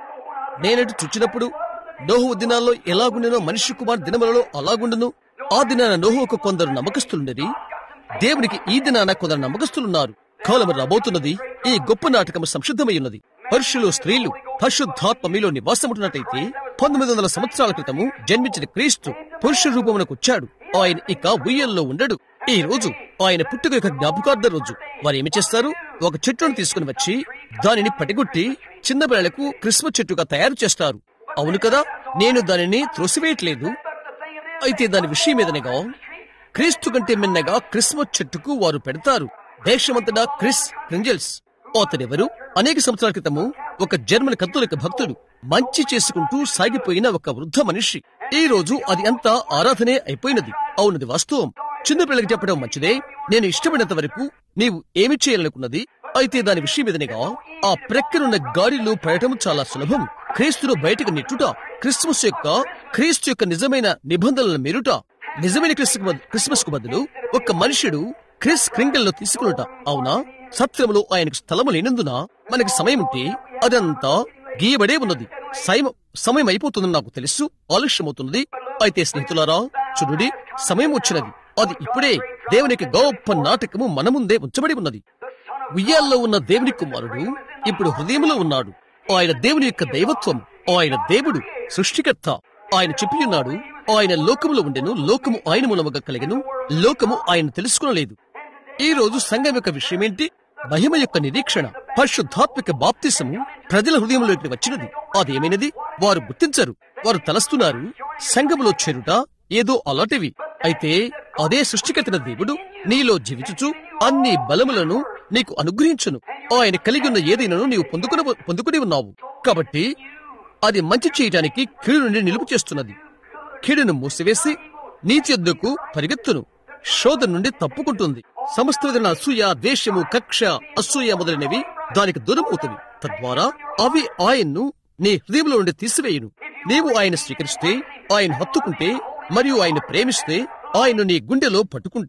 నేనటి చుచ్చినప్పుడు నోహు దినాల్లో ఎలాగుండెనో మనిషి కుమార్ దినములలో అలాగుండును ఆ దినాన నోహుకు కొందరు నమ్మకస్తులుండరి దేవునికి ఈ దినాన కొందరు నమ్మకస్తులున్నారు కాలము రాబోతున్నది ఈ గొప్ప నాటకము సంసిద్ధమై ఉన్నది పరుషులు స్త్రీలు పరిశుద్ధాత్మ మీలో నివాసముంటున్నట్టయితే పంతొమ్మిది వందల సంవత్సరాల క్రితము జన్మించిన క్రీస్తు పురుష రూపమునకు వచ్చాడు ఆయన ఇక ఉయ్యల్లో ఉండడు ఈ రోజు ఆయన పుట్టుక యొక్క జ్ఞాపకార్థ రోజు వారు ఏమి చేస్తారు ఒక చెట్టును తీసుకుని వచ్చి దానిని పటిగొట్టి చిన్న పిల్లలకు క్రిస్మస్ చెట్టుగా తయారు చేస్తారు అవును కదా నేను దానిని త్రోసివేయట్లేదు అయితే దాని విషయం మీదనగా క్రీస్తు కంటే మిన్నగా క్రిస్మస్ చెట్టుకు వారు పెడతారు దేశమంతటా క్రిస్ క్రింజల్స్ అతడెవరు అనేక సంవత్సరాల క్రితము ఒక జర్మన్ కత్తులిక భక్తుడు మంచి చేసుకుంటూ సాగిపోయిన ఒక వృద్ధ మనిషి ఈ రోజు అది అంతా ఆరాధనే అయిపోయినది అవునది వాస్తవం చిన్నపిల్లకి చెప్పడం మంచిదే నేను ఇష్టపడినంత వరకు నీవు ఏమి చేయాలనుకున్నది అయితే దాని విషయం మీదనేగా ఆ ప్రక్కనున్న గాడిలో పడటం చాలా సులభం క్రీస్తును బయటకు నెట్టుట క్రిస్మస్ యొక్క క్రీస్తు యొక్క నిజమైన నిబంధనలను మెరుట నిజమైన క్రిస్మస్ కు బదులు ఒక మనుషుడు క్రిస్ క్రింగల్లో తీసుకునుట అవునా సత్రములో ఆయనకు స్థలము లేనందున మనకి సమయం ఉంటే అదంతా గీయబడే ఉన్నది సైమ- సమయం అయిపోతుందని నాకు తెలుసు ఆలస్యమవుతున్నది అయితే స్నేహితులారా చూడుడి సమయం వచ్చినది అది ఇప్పుడే దేవునికి గొప్ప నాటకము మన ముందే ఉంచబడి ఉన్నది ఉయ్యాల్లో ఉన్న దేవుని కుమారుడు ఇప్పుడు హృదయంలో ఉన్నాడు ఆయన దేవుని యొక్క దైవత్వం ఆయన దేవుడు సృష్టికర్త ఆయన చెప్పి ఉన్నాడు ఆయన లోకములో ఉండెను లోకము ఆయన మూలముగా కలిగెను లోకము ఆయన తెలుసుకునలేదు ఈ రోజు సంఘం యొక్క విషయం ఏంటి మహిమ యొక్క నిరీక్షణ పరిశుద్ధాత్మిక బాప్తిసము ప్రజల హృదయంలోకి వచ్చినది అదేమైనది వారు గుర్తించరు వారు తలస్తున్నారు సంఘములో చేరుట ఏదో అలాంటివి అయితే అదే సృష్టికర్తన దేవుడు నీలో జీవించుచు అన్ని బలములను నీకు అనుగ్రహించును ఆయన కలిగి ఉన్న ఏదైనాను నీవు పొందుకుని పొందుకుని ఉన్నావు కాబట్టి అది మంచి చేయటానికి కీడు నుండి నిలుపు చేస్తున్నది కీడును మూసివేసి నీతి యొద్దకు పరిగెత్తును శోధన నుండి తప్పుకుంటుంది సమస్త విధమైన అసూయ ద్వేషము కక్ష అసూయ మొదలైనవి దానికి దూరమవుతుంది తద్వారా అవి ఆయన్ను నీ హృదయంలో నుండి తీసివేయును నీవు ఆయన స్వీకరిస్తే ఆయన హత్తుకుంటే మరియు ఆయన ప్రేమిస్తే ఆయన నీ గుండెలో పట్టుకుంటే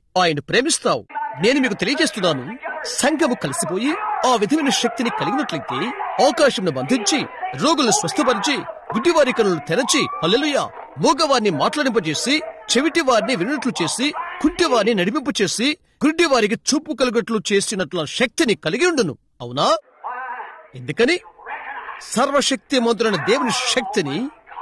ఆయన ప్రేమిస్తావు నేను మీకు తెలియజేస్తున్నాను సంఘము కలిసిపోయి ఆ విధమైన శక్తిని కలిగినట్లయితే ఆకాశంను బంధించి రోగులను స్వస్థపరిచి గుడ్డివారి కనులు తెరచి హల్లెలూయా మూగవారిని మాట్లాడింపజేసి చెవిటి వారిని వినట్లు చేసి కుంటివారిని నడిపింపు చేసి గుడ్డి వారికి చూపు కలుగట్లు చేసినట్లు శక్తిని కలిగి ఉండును అవునా ఎందుకని సర్వశక్తిమంతుడైన దేవుని శక్తిని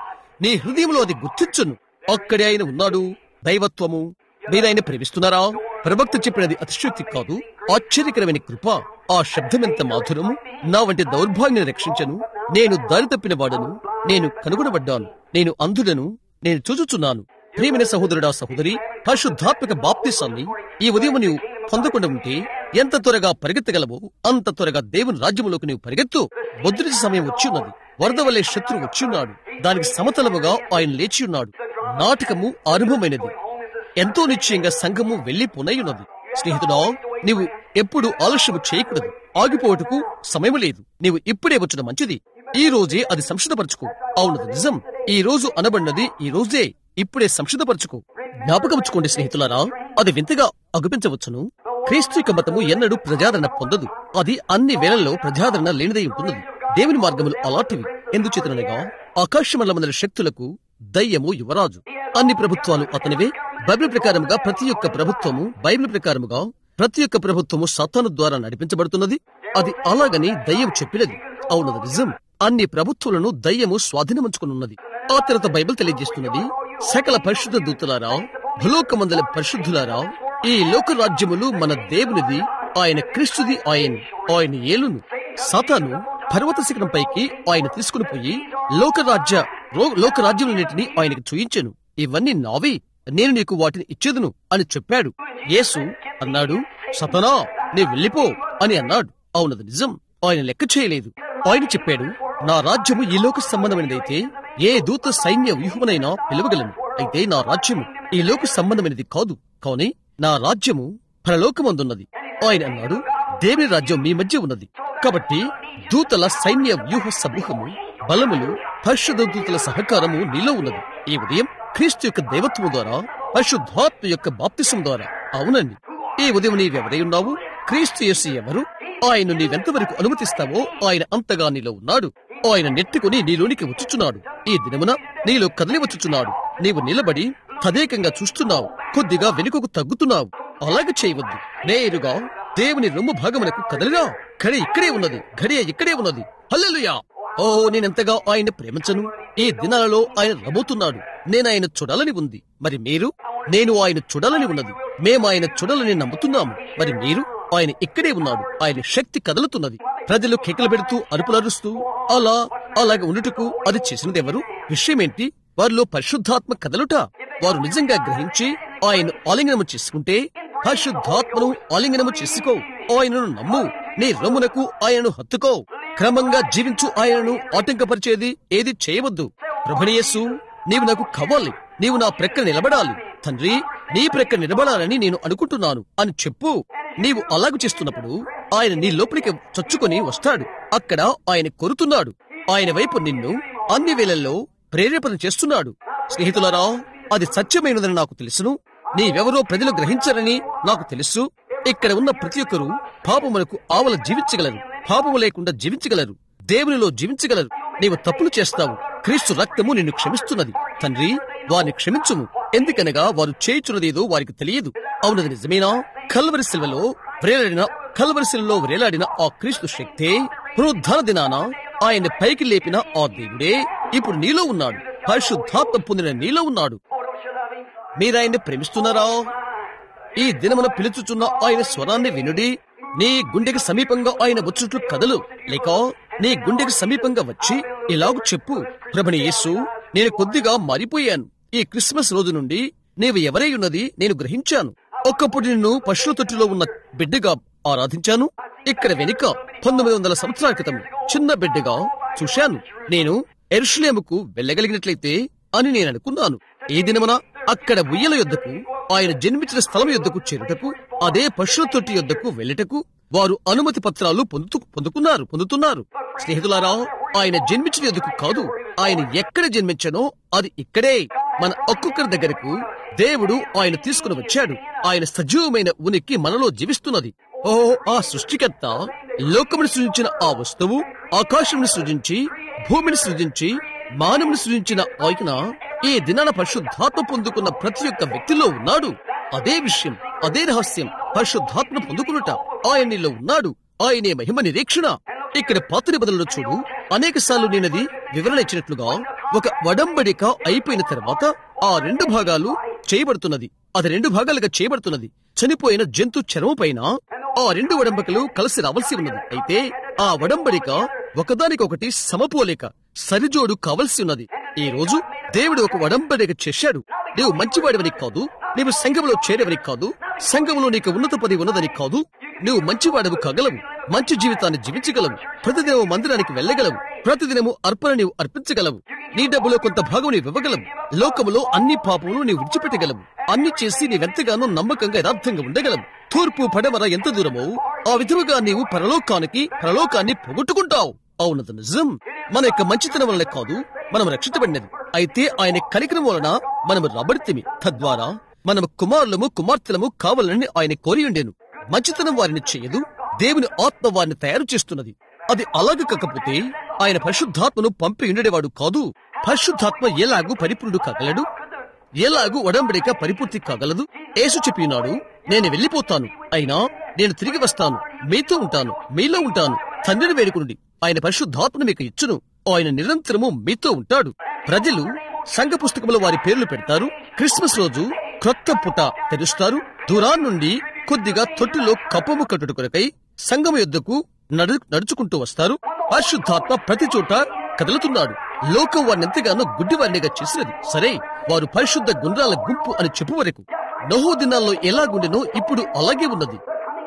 నీ హృదయంలో అది గుర్తించును అక్కడే ఆయన ఉన్నాడు దైవత్వము మీరాయన ప్రేమిస్తున్నారా ప్రవక్త చెప్పినది అతిశక్తి కాదు ఆశ్చర్యకరమైన కృప ఆ శబ్దం ఎంత మాధురము నా వంటి దౌర్భాగ్యాన్ని రక్షించను నేను దారి తప్పిన వాడను నేను కనుగొనబడ్డాను నేను అంధుడను నేను చూచుచున్నాను ప్రియమైన సహోదరుడా సహోదరి పరిశుద్ధాత్మక బాప్తిసాన్ని ఈ ఉదయం నీవు పొందకుండా ఉంటే ఎంత త్వరగా పరిగెత్తగలవో అంత త్వరగా దేవుని రాజ్యములోకి నీవు పరిగెత్తు ముద్రించే సమయం వచ్చి ఉన్నది వరద వలె శత్రువు వచ్చి ఉన్నాడు దానికి సమతలముగా ఆయన లేచి ఉన్నాడు నాటకము ఆరంభమైనది ఎంతో నిశ్చయంగా సంఘము వెళ్లి పునయున్నది స్నేహితుడా నీవు ఎప్పుడు ఆలస్యము చేయకూడదు ఆగిపోవటకు సమయం లేదు నీవు ఇప్పుడే వచ్చడం మంచిది ఈ రోజే అది సంశుద్ధపరచుకో అవునది నిజం ఈ రోజు అనబడినది ఈ రోజే ఇప్పుడే సంశుద్ధపరచుకో జ్ఞాపకముచ్చుకోండి స్నేహితులారా అది వింతగా అగుపించవచ్చును క్రీస్తు మతము ఎన్నడూ ప్రజాదరణ పొందదు అది అన్ని వేళల్లో ప్రజాదరణ లేనిదై ఉంటున్నది దేవుని మార్గములు అలాంటివి ఎందుచేతనగా ఆకాశమండలమందరి శక్తులకు దయ్యము యువరాజు అన్ని ప్రభుత్వాలు అతనివే బైబిల్ ప్రకారముగా ప్రతి ఒక్క ప్రభుత్వము బైబిల్ ప్రకారముగా ప్రతి ఒక్క ప్రభుత్వము సతాను ద్వారా నడిపించబడుతున్నది అది అలాగని దయ్యం చెప్పినది అవునది నిజం అన్ని ప్రభుత్వాలను దయ్యము స్వాధీనముంచుకున్నది ఆ తర్వాత బైబిల్ తెలియజేస్తున్నది సకల పరిశుద్ధ దూతలారా భూలోకమందల పరిశుద్ధులారా ఈ లోక రాజ్యములు మన దేవునిది ఆయన క్రీస్తుది ఆయన ఆయన ఏలును సాతాను పర్వత శిఖరం పైకి ఆయన తీసుకుని పోయి లోకరాజ్య రో- లోకరాజ్యములన్నిటినీ ఆయనకు చూయించెను ఇవన్నీ నావి నేను నీకు వాటిని ఇచ్చేదును అని చెప్పాడు యేసు అన్నాడు సతనా నీ వెళ్ళిపో అని అన్నాడు అవునది నిజం ఆయన లెక్క చేయలేదు ఆయన చెప్పాడు నా రాజ్యము ఈ లోక సంబంధమైనదైతే ఏ దూత సైన్య వ్యూహమునైనా పిలవగలను అయితే నా రాజ్యము ఈ లోక సంబంధమైనది కాదు కాని నా రాజ్యము పరలోకమందున్నది ఆయన అన్నాడు దేవుని రాజ్యం మీ మధ్య ఉన్నది కాబట్టి దూతల సైన్య వ్యూహ సమూహము బలములు పరిశుద్ధ దూతల సహకారము నీలో ఉన్నది ఈ ఉదయం క్రీస్తు యొక్క దైవత్వము ద్వారా పరిశుద్ధాత్మ యొక్క బాప్తిసం ద్వారా అవునండి ఈ ఉదయం నీవెవరై ఉన్నావు క్రీస్తు యేసు ఎవరు ఆయన నీవెంతవరకు అనుమతిస్తావో ఆయన అంతగా నీలో ఉన్నాడు ఆయన నెట్టుకుని నీలోనికి వచ్చుచున్నాడు ఈ దినమున నీలో కదిలి వచ్చుచున్నాడు నీవు నిలబడి తదేకంగా చూస్తున్నావు కొద్దిగా వెనుకకు తగ్గుతున్నావు అలాగే చేయవద్దు నేరుగా దేవుని రొమ్ము భాగమునకు కదలిరా ఘడి ఇక్కడే ఉన్నది ఘడియ ఇక్కడే ఉన్నది హల్లెలూయా ఓ నేనెంతగా ఆయన ప్రేమించను ఈ దినాలలో ఆయన రబోతున్నాడు నేను ఆయన చూడాలని ఉంది మరి మీరు నేను ఆయన చూడాలని ఉన్నది మేము ఆయన చూడాలని నమ్ముతున్నాము మరి మీరు ఆయన ఇక్కడే ఉన్నాడు ఆయన శక్తి కదులుతున్నది ప్రజలు కేకలు పెడుతూ అరుపులరుస్తూ అలా అలాగ ఉండుటకు అది చేసినది ఎవరు విషయమేంటి వారిలో పరిశుద్ధాత్మ కదలుట వారు నిజంగా గ్రహించి ఆయన ఆలింగనము చేసుకుంటే పరిశుద్ధాత్మను ఆలింగనము చేసుకో ఆయనను నమ్ము నీ రొమ్మునకు ఆయనను హత్తుకో క్రమంగా జీవించు ఆయనను ఆటంకపరిచేది ఏది చేయవద్దు ప్రభునియస్సు నీవు నాకు కావాలి నీవు నా ప్రక్కన నిలబడాలి తండ్రి నీ ప్రక్కన నిలబడాలని నేను అనుకుంటున్నాను అని చెప్పు నీవు అలాగ చేస్తున్నప్పుడు ఆయన నీ లోపలికి చొచ్చుకొని వస్తాడు అక్కడ ఆయన కొరుతున్నాడు ఆయన వైపు నిన్ను అన్ని వేళల్లో ప్రేరేపణ చేస్తున్నాడు స్నేహితులారా అది సత్యమైనదని నాకు తెలుసును నీవెవరో ప్రజలు గ్రహించరని నాకు తెలుసు ఇక్కడ ఉన్న ప్రతి ఒక్కరూ పాపములకు ఆవల జీవించగలరు పాపము లేకుండా జీవించగలరు దేవునిలో జీవించగలరు నీవు తప్పులు చేస్తావు క్రీస్తు రక్తము నిన్ను క్షమిస్తున్నది తండ్రి వారిని క్షమించుము ఎందుకనగా వారు చేయుచున్నదేదో వారికి తెలియదు అవునది నిజమేనా కల్వరి శిల్వలో వ్రేలాడిన కల్వరి శిలలో వ్రేలాడిన ఆ క్రీస్తు శక్తే పునరుద్ధాన దినాన ఆయన పైకి లేపిన ఆ దేవుడే ఇప్పుడు నీలో ఉన్నాడు పరిశుద్ధాత్మ పొందిన నీలో ఉన్నాడు మీరాయన్ని ప్రేమిస్తున్నారా ఈ దినమున పిలుచుచున్న ఆయన స్వరాన్ని వినుడి నీ గుండెకి సమీపంగా ఆయన వచ్చుట్లు కదలు లేక నీ గుండెకి సమీపంగా వచ్చి ఇలాగు చెప్పు ప్రభుని యేసు నేను కొద్దిగా మారిపోయాను ఈ క్రిస్మస్ రోజు నుండి నీవు ఎవరై ఉన్నది నేను గ్రహించాను ఒక్కప్పుడు నిన్ను పశువుల తొట్టిలో ఉన్న బిడ్డగా ఆరాధించాను ఇక్కడ వెనుక పంతొమ్మిది వందల సంవత్సరాల క్రితం చిన్న బిడ్డగా చూశాను నేను ఎరుషులేముకు వెళ్ళగలిగినట్లయితే అని నేను అనుకున్నాను ఈ దినమున అక్కడ ఉయ్యల యొద్దకు ఆయన జన్మించిన స్థలం యొద్దకు చేరుటకు అదే పశువుల తొట్టి యొద్దకు వెళ్ళటకు వారు అనుమతి పత్రాలు పొందుతూ పొందుకున్నారు పొందుతున్నారు స్నేహితులారా ఆయన జన్మించిన యొద్దకు కాదు ఆయన ఎక్కడ జన్మించనో అది ఇక్కడే మన ఒక్కొక్కరి దగ్గరకు దేవుడు ఆయన తీసుకుని వచ్చాడు ఆయన సజీవమైన ఉనికి మనలో జీవిస్తున్నది ఓ ఆ సృష్టికర్త లోకమును సృజించిన ఆ వస్తువు ఆకాశమును సృజించి భూమిని సృజించి మానవుని సృజించిన ఆయన ఈ దినాన పరిశుద్ధాత్మ పొందుకున్న ప్రతి ఒక్క వ్యక్తిలో ఉన్నాడు అదే విషయం అదే రహస్యం పరిశుద్ధాత్మ పొందుకునుట ఆయనలో ఉన్నాడు ఆయనే మహిమ నిరీక్షణ ఇక్కడ పాత నిబంధనలు చూడు అనేక సార్లు నేనది వివరణ ఇచ్చినట్లుగా ఒక వడంబడిక అయిపోయిన తర్వాత ఆ రెండు భాగాలు చేయబడుతున్నది అది రెండు భాగాలుగా చేయబడుతున్నది చనిపోయిన జంతు చర్మం పైన ఆ రెండు వడంబకలు కలిసి రావాల్సి ఉన్నది అయితే ఆ వడంబడిక ఒకదానికొకటి సమపోలేక సరిజోడు కావలసి ఉన్నది ఈ రోజు దేవుడు ఒక వడంబడిక చేశాడు నీవు మంచివాడివని కాదు నీవు సంఘంలో చేరేవని కాదు సంఘంలో నీకు ఉన్నత పదవి ఉన్నదని కాదు నువ్వు మంచివాడవు కాగలవు మంచి జీవితాన్ని జీవించగలవు ప్రతిదినము మందిరానికి వెళ్ళగలవు ప్రతిదినము అర్పణ నీవు అర్పించగలవు నీ డబ్బులో కొంత భాగం నీవు ఇవ్వగలవు లోకములో అన్ని పాపములు నీవు విడిచిపెట్టగలవు అన్ని చేసి నీవెంతగానో నమ్మకంగా యథార్థంగా ఉండగలవు తూర్పు పడమర ఎంత దూరమో ఆ విధముగా నీవు పరలోకానికి పరలోకాన్ని పోగొట్టుకుంటావు అవునది నిజం మన యొక్క మంచితనం వలన కాదు మనం రక్షించబడినది అయితే ఆయన కనికరం వలన మనము రబడితిమి తద్వారా మనము కుమారులము కుమార్తెలము కావాలని ఆయన కోరి ఉండేను మంచితనం వారిని చేయదు దేవుని ఆత్మ వారిని తయారు చేస్తున్నది అది అలాగ కాకపోతే ఆయన పరిశుద్ధాత్మను పంపి ఉండేవాడు కాదు పరిశుద్ధాత్మ ఎలాగూ పరిపూర్ణుడు కాగలడు ఎలాగూ ఒడంబడిక పరిపూర్తి కాగలదు యేసు చెప్పినాడు నేను వెళ్ళిపోతాను అయినా నేను తిరిగి వస్తాను మీతో ఉంటాను మీలో ఉంటాను తండ్రిని వేడుకునుడి ఆయన పరిశుద్ధాత్మను మీకు ఇచ్చును ఆయన నిరంతరము మీతో ఉంటాడు ప్రజలు సంఘ పుస్తకంలో వారి పేర్లు పెడతారు క్రిస్మస్ రోజు క్రొత్త పుట తెరుస్తారు దూరాన్ నుండి కొద్దిగా తొట్టిలో కప్పము కట్టుట కొరకై సంఘం యొద్దకు నడు నడుచుకుంటూ వస్తారు పరిశుద్ధాత్మ ప్రతి చోట కదులుతున్నాడు లోకం వారిని ఎంతగానో గుడ్డివారినిగా చేసినది సరే వారు పరిశుద్ధ గుండ్రాల గుంపు అని చెప్పు వరకు నహో దినాల్లో ఎలాగుండెనో ఇప్పుడు అలాగే ఉన్నది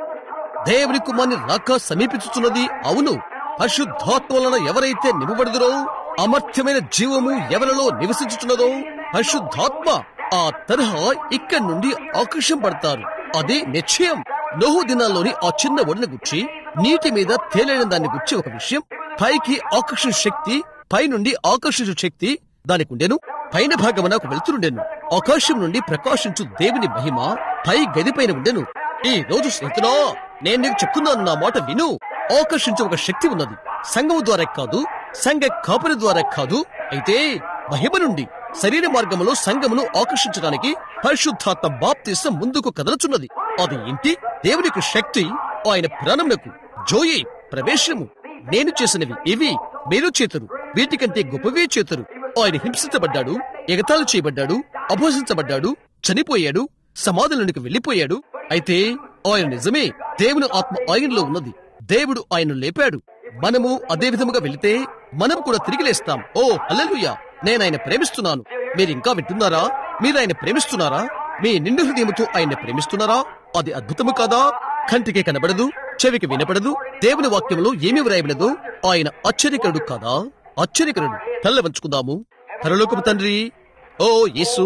దేవుని కుమార్ని రాక సమీపించుచున్నది అవును పరిశుద్ధాత్మ వలన ఎవరైతే నింపబడుదురో అమర్త్యమైన జీవము ఎవరిలో నివసించుచున్నదో పరిశుద్ధాత్మ ఆ తరహా ఇక్కడి నుండి ఆకర్షింపడతారు అదే నిశ్చయం నోహు దినాల్లోని ఆ చిన్న ఒడిని గుచ్చి నీటి మీద తేలిన దాన్ని గుచ్చి ఒక విషయం పైకి ఆకర్షణ శక్తి పై నుండి ఆకర్షించు శక్తి దానికి ఉండెను పైన భాగమున ఒక వెలుతురుండెను ఆకాశం నుండి ప్రకాశించు దేవుని మహిమ పై గది పైన ఉండెను ఈ రోజు స్నేహితుడా నేను నీకు చెప్తున్నాను నా మాట విను ఆకర్షించే ఒక శక్తి ఉన్నది సంఘము ద్వారా కాదు సంఘ కాపుల ద్వారా కాదు అయితే మహిమ నుండి శరీర మార్గములో సంఘమును ఆకర్షించడానికి పరిశుద్ధాత్మ బాప్తిసం ముందుకు కదలుచున్నది అది ఏంటి దేవునికి శక్తి ఆయన ప్రాణమునకు జోయి ప్రవేశము నేను చేసినవి ఇవి మీరు చేతురు వీటికంటే గొప్పవే చేతురు ఆయన హింసించబడ్డాడు ఎగతాళి చేయబడ్డాడు అపోషించబడ్డాడు చనిపోయాడు సమాధులనికి వెళ్లిపోయాడు అయితే ఆయన నిజమే దేవుని ఆత్మ ఆయనలో ఉన్నది దేవుడు ఆయన్ను లేపాడు మనము అదే విధముగా వెళితే మనం కూడా తిరిగి లేస్తాం ఓ హల్లెలూయా నేను ఆయన ప్రేమిస్తున్నాను మీరు ఇంకా వింటున్నారా మీరు ఆయన ప్రేమిస్తున్నారా మీ నిండు హృదయముతో ఆయన ప్రేమిస్తున్నారా అది అద్భుతము కాదా కంటికి కనబడదు చెవికి వినపడదు దేవుని వాక్యంలో ఏమి వ్రాయబడదు ఆయన ఆశ్చర్యకరుడు కాదా ఆశ్చర్యకరుడు తల్ల వంచుకుందాము పరలోకపు తండ్రి ఓ యేసు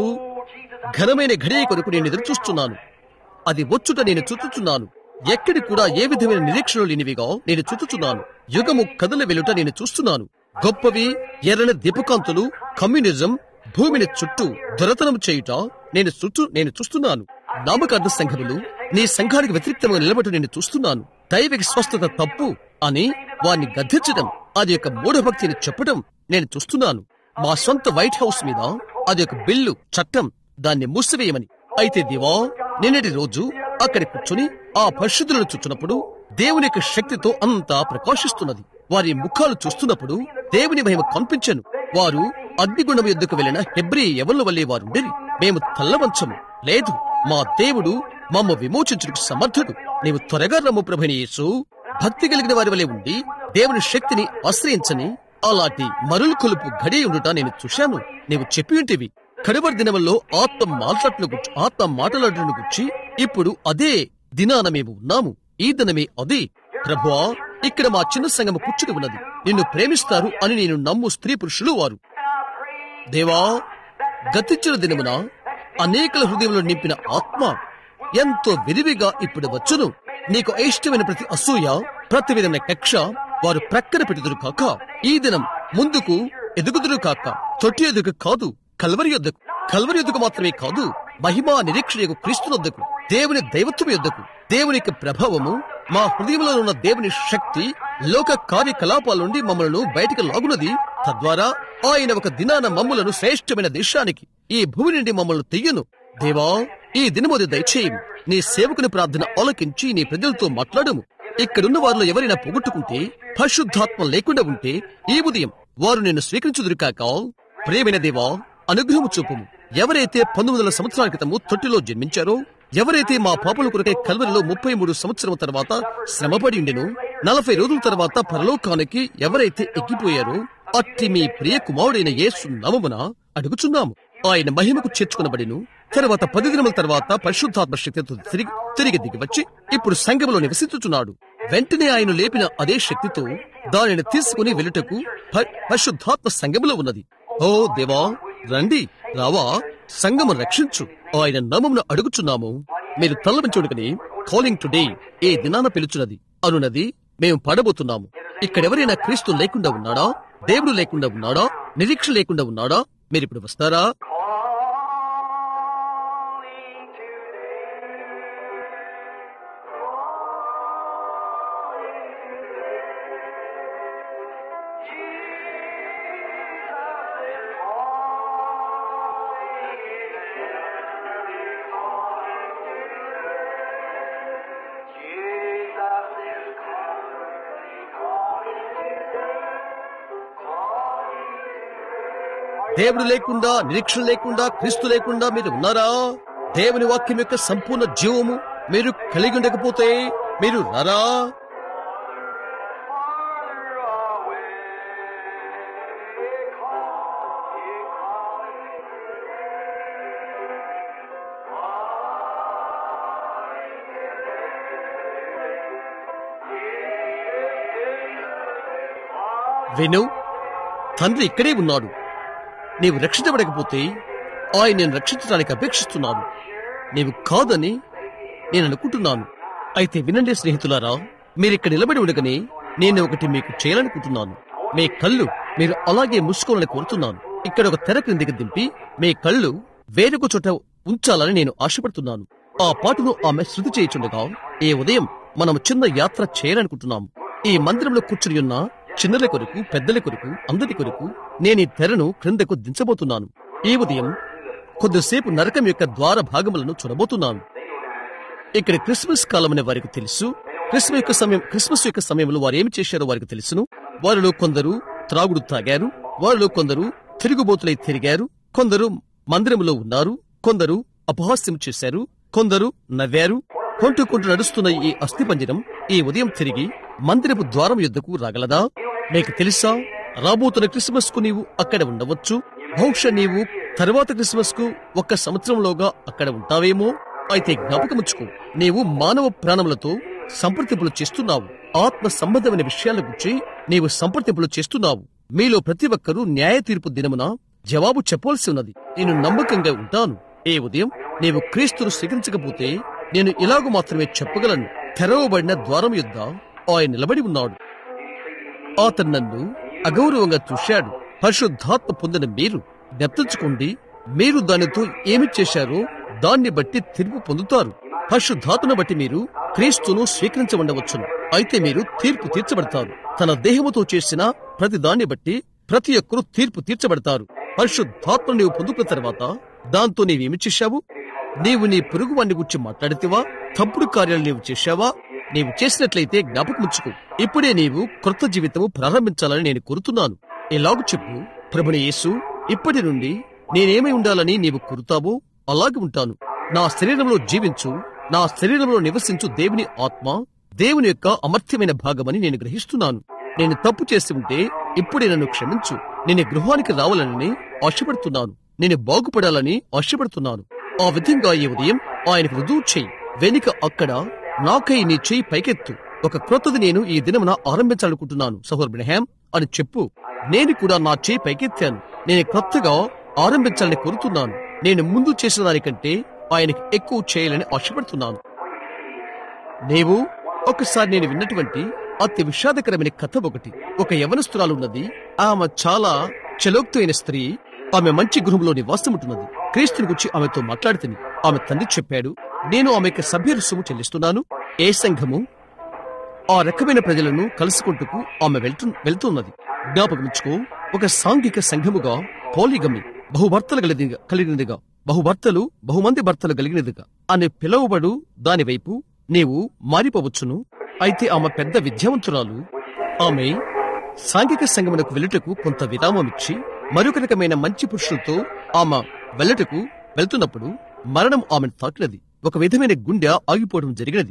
ఘనమైన ఘడియ కొరకు నేను ఎదురు చూస్తున్నాను అది వచ్చుట నేను చూచుచున్నాను ఎక్కడి కూడా ఏ విధమైన నిరీక్షణలు లేనివిగా నేను చూచుచున్నాను యుగము కదల వెలుట నేను చూస్తున్నాను గొప్పవి ఎర్రని దీపకాంతులు కమ్యూనిజం భూమిని చుట్టూ దొరతనం చేయుట నేను చుట్టూ నేను చూస్తున్నాను నామకార్థ సంఘములు నీ సంఘానికి వ్యతిరేక్తంగా నిలబడి నేను చూస్తున్నాను దైవిక స్వస్థత తప్పు అని వారిని గద్దించడం అది ఒక మూఢభక్తిని చెప్పడం నేను చూస్తున్నాను మా సొంత వైట్ హౌస్ మీద అది ఒక బిల్లు చట్టం దాన్ని మూసివేయమని అయితే దేవా నిన్నటి రోజు అక్కడ కూర్చుని ఆ పరిశుద్ధులను చూస్తున్నప్పుడు దేవుని యొక్క శక్తితో అంతా ప్రకాశిస్తున్నది వారి ముఖాలు చూస్తున్నప్పుడు దేవుని మహిమ కనిపించను వారు అగ్నిగుండం ఎద్దుకు వెళ్లిన హెబ్రి ఎవరి వల్లే వారుండేది మేము తల్లవంచము లేదు మా దేవుడు మమ్మ విమోచించుటకు సమర్థుడు నీవు త్వరగా రమ్ము ప్రభుని యేసు భక్తి కలిగిన వారి వలె ఉండి దేవుని శక్తిని ఆశ్రయించని అలాంటి మరులు కొలుపు గడి ఉండుట నేను చూశాను నీవు చెప్పి ఉంటివి కడవరి దినముల్లో ఆత్మ మాట్లాటను గుర్చి ఆత్మ మాట్లాడటను గుర్చి ఇప్పుడు అదే దినాన మేము ఉన్నాము ఈ దినమే అదే ప్రభువా ఇక్కడ మా చిన్న సంఘము కూర్చుని ఉన్నది నిన్ను ప్రేమిస్తారు అని నేను నమ్ము స్త్రీ పురుషులు వారు దేవా గతించిన దినమున అనేకల హృదయంలో నింపిన ఆత్మ ఎంతో విరివిగా ఇప్పుడు వచ్చును నీకు ఇష్టమైన ప్రతి అసూయ ప్రతి విధమైన కక్ష వారు ప్రక్కన పెట్టుదురు కాక ఈ దినం ముందుకు ఎదుగుదురు కాక తొట్టి ఎదుగు కాదు కల్వరి యొద్దకు కల్వరి యుద్ధకు మాత్రమే కాదు మహిమా నిరీక్షణ యొక్క క్రీస్తు వద్దకు దేవుని దైవత్వం యొద్దకు దేవుని యొక్క ప్రభావము మా హృదయంలో ఉన్న దేవుని శక్తి లోక కార్యకలాపాల నుండి మమ్మలను బయటికి లాగునది తద్వారా ఆయన ఒక దినాన మమ్మలను శ్రేష్టమైన దేశానికి ఈ భూమి నుండి మమ్మల్ని తెయ్యను దేవా ఈ దినమోది దయచేయం నీ సేవకుని ప్రార్థన ఆలకించి నీ ప్రజలతో మాట్లాడము ఇక్కడున్న వారిలో ఎవరైనా పోగొట్టుకుంటే పరిశుద్ధాత్మ లేకుండా ఉంటే ఈ ఉదయం వారు నిన్ను స్వీకరించుదురు కాక ప్రేమైన దేవా అనుగ్రహము చూపుము ఎవరైతే పంతొమ్మిది వందల సంవత్సరాల క్రితము తొట్టిలో జన్మించారో ఎవరైతే మా పాపల కొరకై కల్వరిలో ముప్పై మూడు సంవత్సరం తర్వాత శ్రమపడి ఉండెను నలభై రోజుల తర్వాత పరలోకానికి ఎవరైతే ఎక్కిపోయారో అట్టి మీ ప్రియ కుమారుడైన యేసు నామమున అడుగుచున్నాము ఆయన మహిమకు చేర్చుకునబడిను తర్వాత పది దినముల తర్వాత పరిశుద్ధాత్మ శక్తితో తిరిగి తిరిగి దిగి వచ్చి ఇప్పుడు సంఘములో నివసించుచున్నాడు వెంటనే ఆయన లేపిన అదే శక్తితో దానిని తీసుకుని వెలుటకు ప- పరిశుద్ధాత్మ సంఘములో ఉన్నది ఓ దేవా రండి రావా సంఘము రక్షించు ఆయన నామమును అడుగుచున్నాము మీరు తల్లవంచుడుకని కాలింగ్ టుడే ఏ దినాన పిలుచున్నది అనున్నది మేము పడబోతున్నాము ఇక్కడెవరైనా క్రీస్తు లేకుండా ఉన్నాడా దేవుడు లేకుండా ఉన్నాడా నిరీక్ష లేకుండా ఉన్నాడా మీరు ఇప్పుడు వస్తారా Calling Jesus is calling, calling దేవుడు లేకుండా నిరీక్షణ లేకుండా క్రీస్తు లేకుండా మీరు ఉన్నారా దేవుని వాక్యం యొక్క సంపూర్ణ జీవము మీరు కలిగి ఉండకపోతే మీరు రారా farther away. Calling, calling. విను తండ్రి ఇక్కడే ఉన్నాడు నీవు రక్షించబడకపోతే ఆయన నేను రక్షించడానికి అపేక్షిస్తున్నాను నీవు కాదని నేను అనుకుంటున్నాను అయితే వినండి స్నేహితులారా మీరిక్కడ నిలబడి ఉండగానే నేను ఒకటి మీకు చేయాలనుకుంటున్నాను మీ కళ్ళు మీరు అలాగే మూసుకోవాలని కోరుతున్నాను ఇక్కడ ఒక తెర క్రిందికి దింపి మీ కళ్ళు వేరొక చోట ఉంచాలని నేను ఆశపడుతున్నాను ఆ పాటను ఆమె శృతి చేయుచుండగా ఈ ఉదయం మనం చిన్న యాత్ర చేయాలనుకుంటున్నాము ఈ మందిరంలో కూర్చుని ఉన్న చిన్నల కొరకు పెద్దల కొరకు అందరి కొరకు నేను ఈ తెరను క్రిందకు దించబోతున్నాను ఈ ఉదయం కొద్దిసేపు నరకం యొక్క ద్వార భాగములను చూడబోతున్నాను ఇక్కడ క్రిస్మస్ కాలం అనే వారికి తెలుసు క్రిస్మస్ యొక్క సమయం క్రిస్మస్ యొక్క సమయంలో వారు ఏమి చేశారో వారికి తెలుసును వారిలో కొందరు త్రాగుడు తాగారు వారిలో కొందరు తిరుగుబోతులై తిరిగారు కొందరు మందిరంలో ఉన్నారు కొందరు అపహాస్యం చేశారు కొందరు నవ్వారు కొంటూ కొంటూ నడుస్తున్న ఈ అస్థిపంజరం ఈ ఉదయం తిరిగి మందిరపు ద్వారం యుద్ధకు రాగలదా మీకు తెలుసా రాబోతున్న క్రిస్మస్ కు నీవు అక్కడ ఉండవచ్చు బహుశా నీవు తర్వాత క్రిస్మస్ కు ఒక్క సంవత్సరంలోగా అక్కడ ఉంటావేమో అయితే జ్ఞాపకముచ్చుకో నీవు మానవ ప్రాణములతో సంప్రదింపులు చేస్తున్నావు ఆత్మ సంబంధమైన విషయాల గురించి నీవు సంప్రదింపులు చేస్తున్నావు మీలో ప్రతి ఒక్కరూ న్యాయ తీర్పు దినమున జవాబు చెప్పవలసి ఉన్నది నేను నమ్మకంగా ఉంటాను ఏ ఉదయం నీవు క్రీస్తును స్వీకరించకపోతే నేను ఇలాగ మాత్రమే చెప్పగలను తెరవబడిన ద్వారం యుద్ధ ఆయన నిలబడి ఉన్నాడు అతను నన్ను అగౌరవంగా చూశాడు పరిశుద్ధాత్మ పొందిన మీరు జ్ఞప్తించుకోండి మీరు దానితో ఏమి చేశారో దాన్ని బట్టి తీర్పు పొందుతారు పరిశుద్ధాత్మను బట్టి మీరు క్రీస్తును స్వీకరించబడవచ్చును అయితే మీరు తీర్పు తీర్చబడతారు తన దేహముతో చేసిన ప్రతి దాన్ని బట్టి ప్రతి ఒక్కరూ తీర్పు తీర్చబడతారు పరిశుద్ధాత్మ నీవు పొందుకున్న తర్వాత దాంతో నీవేమి చేశావు నీవు నీ పొరుగు వాడిని గురించి మాట్లాడితేవా తప్పుడు కార్యాలు నీవు చేశావా నీవు చేసినట్లయితే జ్ఞాపకముచ్చుకో ఇప్పుడే నీవు క్రొత్త జీవితము ప్రారంభించాలని నేను కోరుతున్నాను ఎలాగు చెప్పు ప్రభుని యేసు ఇప్పటి నుండి నేనేమై ఉండాలని నీవు కోరుతావో అలాగే ఉంటాను నా శరీరంలో జీవించు నా శరీరంలో నివసించు దేవుని ఆత్మ దేవుని యొక్క అమర్త్యమైన భాగమని నేను గ్రహిస్తున్నాను నేను తప్పు చేసి ఉంటే ఇప్పుడే నన్ను క్షమించు నేను ఈ గృహానికి రావాలని ఆశపడుతున్నాను నేను బాగుపడాలని ఆశపడుతున్నాను ఆ విధంగా ఈ ఉదయం ఆయనకు రుజువు చేయి వెనుక అక్కడ నాకై నీ చేయి పైకెత్తు ఒక క్రొత్తది నేను ఈ దినమున ఆరంభించాలనుకుంటున్నాను సహోర్ బ్రహాం అని చెప్పు నేను కూడా నా చేయి పైకెత్తాను నేను క్రొత్తగా ఆరంభించాలని కోరుతున్నాను నేను ముందు చేసిన దానికంటే ఆయనకి ఎక్కువ చేయాలని ఆశపడుతున్నాను నీవు ఒకసారి నేను విన్నటువంటి అతి విషాదకరమైన కథ ఒకటి ఒక యవనస్తురాలు ఉన్నది ఆమె చాలా చలోక్తైన స్త్రీ ఆమె మంచి గృహంలో నివాసం ఉంటున్నది క్రీస్తుని గురించి ఆమెతో మాట్లాడుతుంది ఆమె తండ్రి చెప్పాడు నేను ఆమెకి సభ్య రుసుము చెల్లిస్తున్నాను ఏ సంఘము ఆ రకమైన ప్రజలను కలుసుకుంటూ ఆమె వెళ్తు వెళ్తున్నది జ్ఞాపకమించుకో ఒక సాంఘిక సంఘముగా పోలిగమి బహుభర్తలు కలిగినదిగా కలిగినదిగా బహుభర్తలు బహుమంది భర్తలు కలిగినదిగా అని పిలువబడు దానివైపు నీవు మారిపోవచ్చును అయితే ఆమె పెద్ద విద్యావంతురాలు ఆమె సాంఘిక సంఘమునకు వెళ్ళుటకు కొంత విరామమిచ్చి మరొక రకమైన మంచి పురుషులతో ఆమె వెళ్ళుటకు వెళ్తున్నప్పుడు మరణం ఆమెను తాకినది ఒక విధమైన గుండె ఆగిపోవడం జరిగినది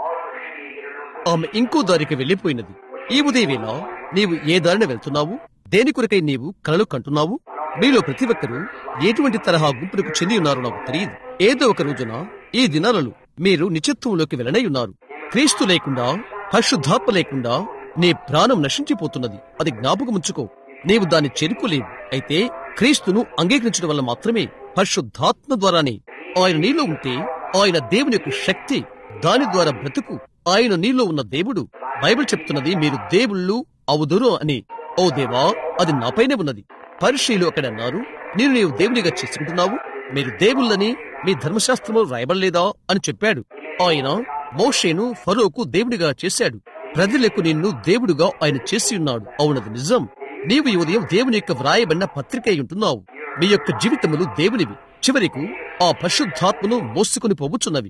ఆమె ఇంకో దారికి వెళ్లిపోయినది ఈ ఉదయవేళ నీవు ఏ దారిన వెళ్తున్నావు దేని కొరకై నీవు కలలు కంటున్నావు మీలో ప్రతి ఒక్కరూ ఎటువంటి తరహా గుంపులకు చెంది ఉన్నారో నాకు తెలియదు ఏదో ఒక రోజున ఈ దినాలలో మీరు నిత్యత్వంలోకి వెళ్ళనై ఉన్నారు క్రీస్తు లేకుండా పరిశుద్ధాత్మ లేకుండా నీ ప్రాణం నశించిపోతున్నది అది జ్ఞాపకముంచుకో నీవు దాన్ని చేరుకోలేవు అయితే క్రీస్తును అంగీకరించడం వల్ల మాత్రమే పరిశుద్ధాత్మ ద్వారానే ఆయన నీలో ఉంటే ఆయన దేవుని యొక్క శక్తి దాని ద్వారా బ్రతుకు ఆయన నీలో ఉన్న దేవుడు బైబిల్ చెప్తున్నది మీరు దేవుళ్ళు అవుదురు అని ఓ దేవా అది నాపైనే ఉన్నది పరిశీలు అక్కడ అన్నారు నేను నీవు దేవునిగా చేసుకుంటున్నావు మీరు దేవుళ్ళని మీ ధర్మశాస్త్రంలో రాయబడలేదా అని చెప్పాడు ఆయన మోషేను ఫరోకు దేవుడిగా చేశాడు ప్రజలకు నిన్ను దేవుడుగా ఆయన చేసి ఉన్నాడు అవునది నిజం నీవు ఈ ఉదయం దేవుని యొక్క వ్రాయబడిన పత్రిక అయి ఉంటున్నావు మీ యొక్క జీవితములు దేవునివి చివరికి ఆ పరిశుద్ధాత్మను మోసుకుని పోవచ్చున్నవి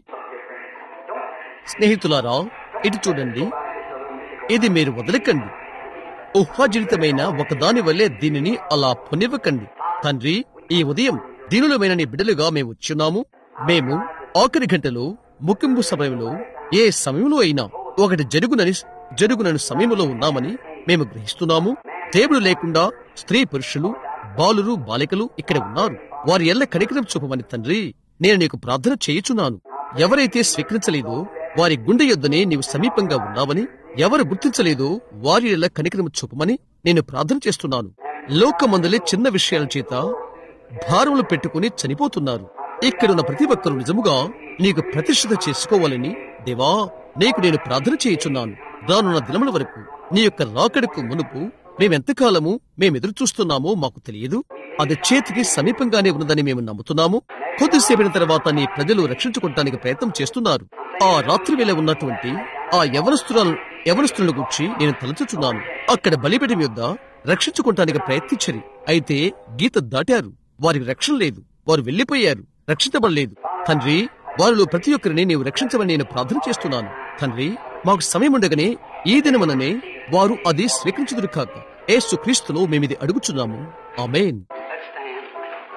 స్నేహితులారా ఇటు చూడండి ఇది మీరు వదలకండి ఊహాజనితమైన ఒకదాని వల్లే దీనిని అలా పొనివ్వకండి తండ్రి ఈ ఉదయం దీనులమైన నీ బిడ్డలుగా మేము వచ్చున్నాము మేము ఆఖరి గంటలో ముగింపు సమయంలో ఏ సమయంలో అయినా ఒకటి జరుగునని జరుగునని సమయంలో ఉన్నామని మేము గ్రహిస్తున్నాము దేవుడు లేకుండా స్త్రీ పురుషులు బాలురు బాలికలు ఇక్కడ ఉన్నారు వారి ఎల్ల కనికరం చూపమని తండ్రి నేను నీకు ప్రార్థన చేయుచున్నాను ఎవరైతే స్వీకరించలేదో వారి గుండె యొద్దనే నీవు సమీపంగా ఉన్నావని ఎవరు గుర్తించలేదో వారి ఎల్ల కనికరం చూపమని నేను ప్రార్థన చేస్తున్నాను లోకమందులే చిన్న విషయాల చేత భారములు పెట్టుకుని చనిపోతున్నారు ఇక్కడున్న ప్రతి ఒక్కరూ నిజముగా నీకు ప్రతిష్ఠిత చేసుకోవాలని దేవా నీకు నేను ప్రార్థన చేయుచున్నాను రానున్న దినముల వరకు నీ యొక్క రాకడకు మునుపు మేమెంతకాలము మేమెదురు చూస్తున్నామో మాకు తెలియదు అది చేతికి సమీపంగానే ఉన్నదని మేము నమ్ముతున్నాము కొద్దిసేపటి తర్వాత నీ ప్రజలు రక్షించుకోవటానికి ప్రయత్నం చేస్తున్నారు ఆ రాత్రి వేళ ఉన్నటువంటి ఆ యవనస్తులను యవనస్తులను గురించి నేను తలచుచున్నాను అక్కడ బలిపెట్టి యొద్ద రక్షించుకోవటానికి ప్రయత్నించరి అయితే గీత దాటారు వారికి రక్షణ లేదు వారు వెళ్లిపోయారు రక్షించబడలేదు తండ్రి వారిలో ప్రతి ఒక్కరిని నీవు రక్షించమని నేను ప్రార్థన చేస్తున్నాను తండ్రి మాకు సమయం ఉండగానే ఈ దినమననే వారు అది స్వీకరించుదురు కాక ఏసు క్రీస్తులో మేమిది అడుగుచున్నాము ఆమేన్ Let's stand.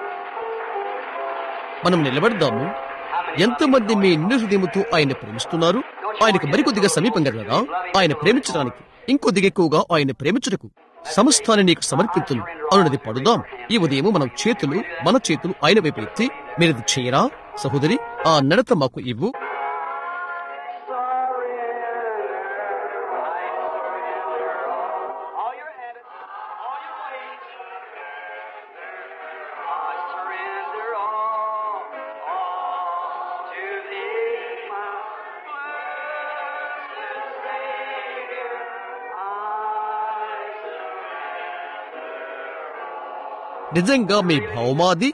మనం నిలబడదాము ఎంతమంది మీ నిండు హృదయముతో ఆయన ప్రేమిస్తున్నారు ఆయనకు మరికొద్దిగా సమీపంగా రారా ఆయన ప్రేమించడానికి ఇంకొద్దిగా ఎక్కువగా ఆయన ప్రేమించుటకు సమస్తాన్ని నీకు సమర్పించును అనున్నది పడుదాం ఈ ఉదయం మనం చేతులు మన చేతులు ఆయన వైపు ఎత్తి మీరది చేయరా సహోదరి ఆ నడత మాకు ఇవ్వు All your habits, all your ways. I surrender all, all to thee, my blessed Savior. I నిజంగా మీ భావమాది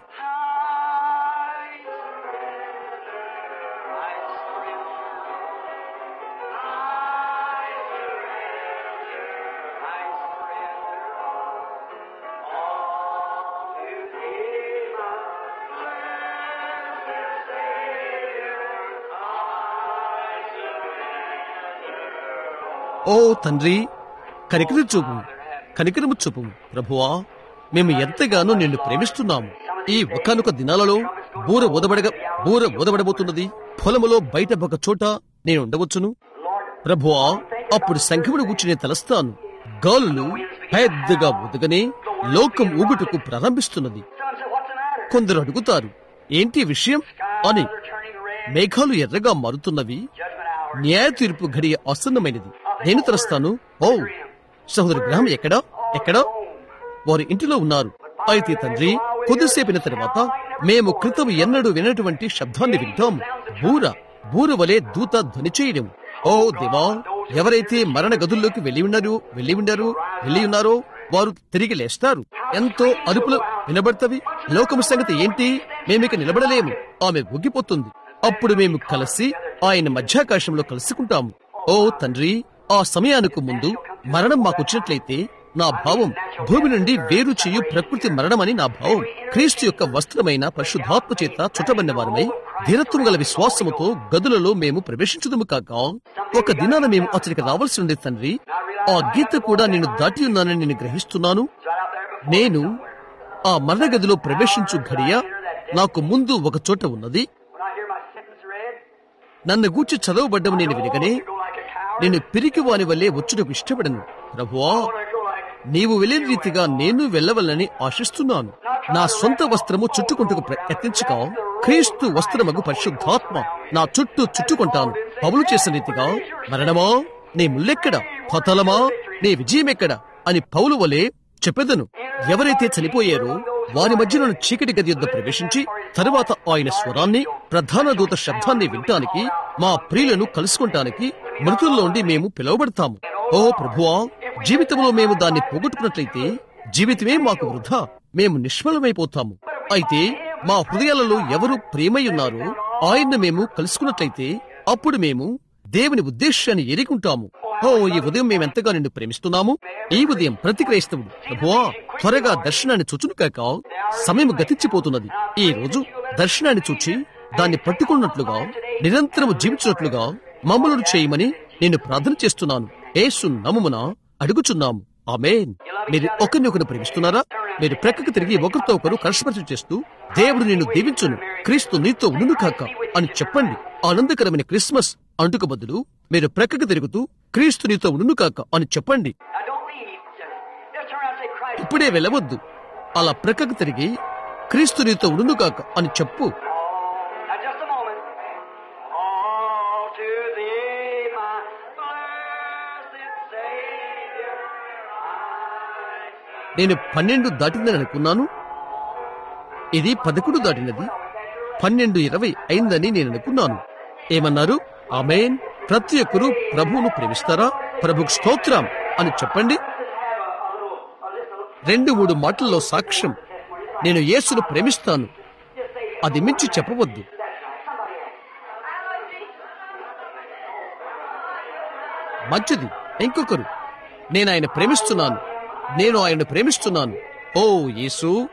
ఓ తండ్రి కనికరం చూపు కనికరము చూపు ప్రభువా మేము ఎంతగానో నిన్ను ప్రేమిస్తున్నాము ఈ ఒకనొక దినాలలో బూర ఊదబడగా బూర ఊదబడబోతున్నది పొలములో బయట ఒక చోట నేను ఉండవచ్చును ప్రభువా అప్పుడు సంఘమును గురించి నేను తలస్తాను గాలులు పెద్దగా ఊదగనే లోకం ఊగుటకు ప్రారంభిస్తున్నది Some say, what's the matter? కొందరు అడుగుతారు ఏంటి విషయం అని They're turning red. మేఘాలు ఎర్రగా మారుతున్నవి Judgment hour. న్యాయ తీర్పు గడియ ఆసన్నమైనది నేను తలస్తాను ఓ సహోదరు గ్రహం ఎక్కడా ఎక్కడా వారి ఇంటిలో ఉన్నారు అయితే తండ్రి కొద్దిసేపిన తర్వాత మేము క్రితం ఎన్నడూ వినటువంటి శబ్దాన్ని వింటాము బూర బూర వలె దూత ధ్వని చేయడం ఓ దేవా ఎవరైతే మరణ గదుల్లోకి వెళ్లి ఉన్నారు వెళ్లి ఉన్నారు వెళ్లి ఉన్నారో వారు తిరిగి లేస్తారు ఎంతో అరుపులు వినబడతవి లోకము సంగతి ఏంటి మేమిక నిలబడలేము ఆమె ఉగ్గిపోతుంది అప్పుడు మేము కలిసి ఆయన మధ్యాకాశంలో కలుసుకుంటాము ఓ తండ్రి ఆ సమయానికి ముందు మరణం మాకొచ్చినట్లయితే నా భావం భూమి నుండి వేరు చేయు ప్రకృతి మరణమని నా భావం క్రీస్తు యొక్క వస్త్రమైన పరిశుద్ధాత్మ చేత చుట్టబడిన వారమై ధీరత్వం గల విశ్వాసముతో గదులలో మేము ప్రవేశించుదుము కాక ఒక దినాన మేము అతనికి రావాల్సి ఉంది తండ్రి ఆ గీత కూడా నేను దాటి ఉన్నానని నేను గ్రహిస్తున్నాను నేను ఆ మరణ గదిలో ప్రవేశించు ఘడియ నాకు ముందు ఒక చోట ఉన్నది When I hear my sentence read, నన్ను గూర్చి చదవబడ్డం నేను వినగనే go like a coward. నేను పిరికి వాని వల్లే వచ్చుటకు ఇష్టపడను ప్రభువా I go like నీవు వెళ్ళిన రీతిగా నేను వెళ్ళవలని ఆశిస్తున్నాను నా సొంత వస్త్రము చుట్టుకుంటకు ప్రయత్నించక క్రీస్తు వస్త్రమగు పరిశుద్ధాత్మ నా చుట్టూ చుట్టుకుంటాను పౌలు చేసిన రీతిగా మరణమా నీ ముల్లెక్కడ పతలమా నీ విజయమెక్కడ అని పౌలు వలె చెప్పెదను ఎవరైతే చనిపోయారో వారి మధ్యలో చీకటి గది యుద్ధ ప్రవేశించి తరువాత ఆయన స్వరాన్ని ప్రధాన దూత శబ్దాన్ని వినటానికి మా ప్రియులను కలుసుకుంటానికి మృతుల్లోండి మేము పిలువబడతాము ఓ ప్రభువా జీవితంలో మేము దాన్ని పోగొట్టుకున్నట్లయితే జీవితమే మాకు వృధా మేము నిష్ఫలమైపోతాము అయితే మా హృదయాలలో ఎవరు ప్రేమై ఉన్నారో ఆయన్ను మేము కలుసుకున్నట్లయితే అప్పుడు మేము దేవుని ఉద్దేశాన్ని ఎరిగుంటాము ఓ ఈ ఉదయం మేమెంతగా నిన్ను ప్రేమిస్తున్నాము ఈ ఉదయం ప్రతి క్రైస్తవుడు ప్రభువా త్వరగా దర్శనాన్ని చూచును కాక సమయం గతించిపోతున్నది ఈ రోజు దర్శనాన్ని చూచి దాన్ని పట్టుకున్నట్లుగా నిరంతరము జీవించినట్లుగా మమ్మలను చేయమని నేను ప్రార్థన చేస్తున్నాను ఏసు నమమున అడుగుచున్నాము ఆమేన్ మీరు ఒకరిని ఒకరు ప్రేమిస్తున్నారా మీరు ప్రక్కకు తిరిగి ఒకరితో ఒకరు కర్షపరిచయం చేస్తూ దేవుడు నిన్ను దీవించును క్రీస్తు నీతో ఉండును కాక అని చెప్పండి ఆనందకరమైన క్రిస్మస్ అంటుకు బదులు మీరు ప్రక్కకు తిరుగుతూ క్రీస్తు నీతో ఉండును కాక అని చెప్పండి Now don't leave. Just, just turn around and say, Christ. ఇప్పుడే వెళ్ళవద్దు అలా ప్రక్కకు తిరిగి క్రీస్తు నీతో ఉండును కాక అని చెప్పు Now just a moment. All to thee, my blessed Savior, I నేను పన్నెండు దాటిందని అనుకున్నాను ఇది పదకొండు దాటినది పన్నెండు ఇరవై అయిందని నేను అనుకున్నాను ఏమన్నారు ఆమెన్ ప్రతి ఒక్కరూ ప్రభువును ప్రేమిస్తారా ప్రభుకు స్తోత్రం అని చెప్పండి రెండు మూడు మాటల్లో సాక్ష్యం నేను యేసును ప్రేమిస్తాను అది మించి చెప్పవద్దు మంచిది ఇంకొకరు నేను ఆయన ప్రేమిస్తున్నాను నేను ఆయన ప్రేమిస్తున్నాను ఓ యేసు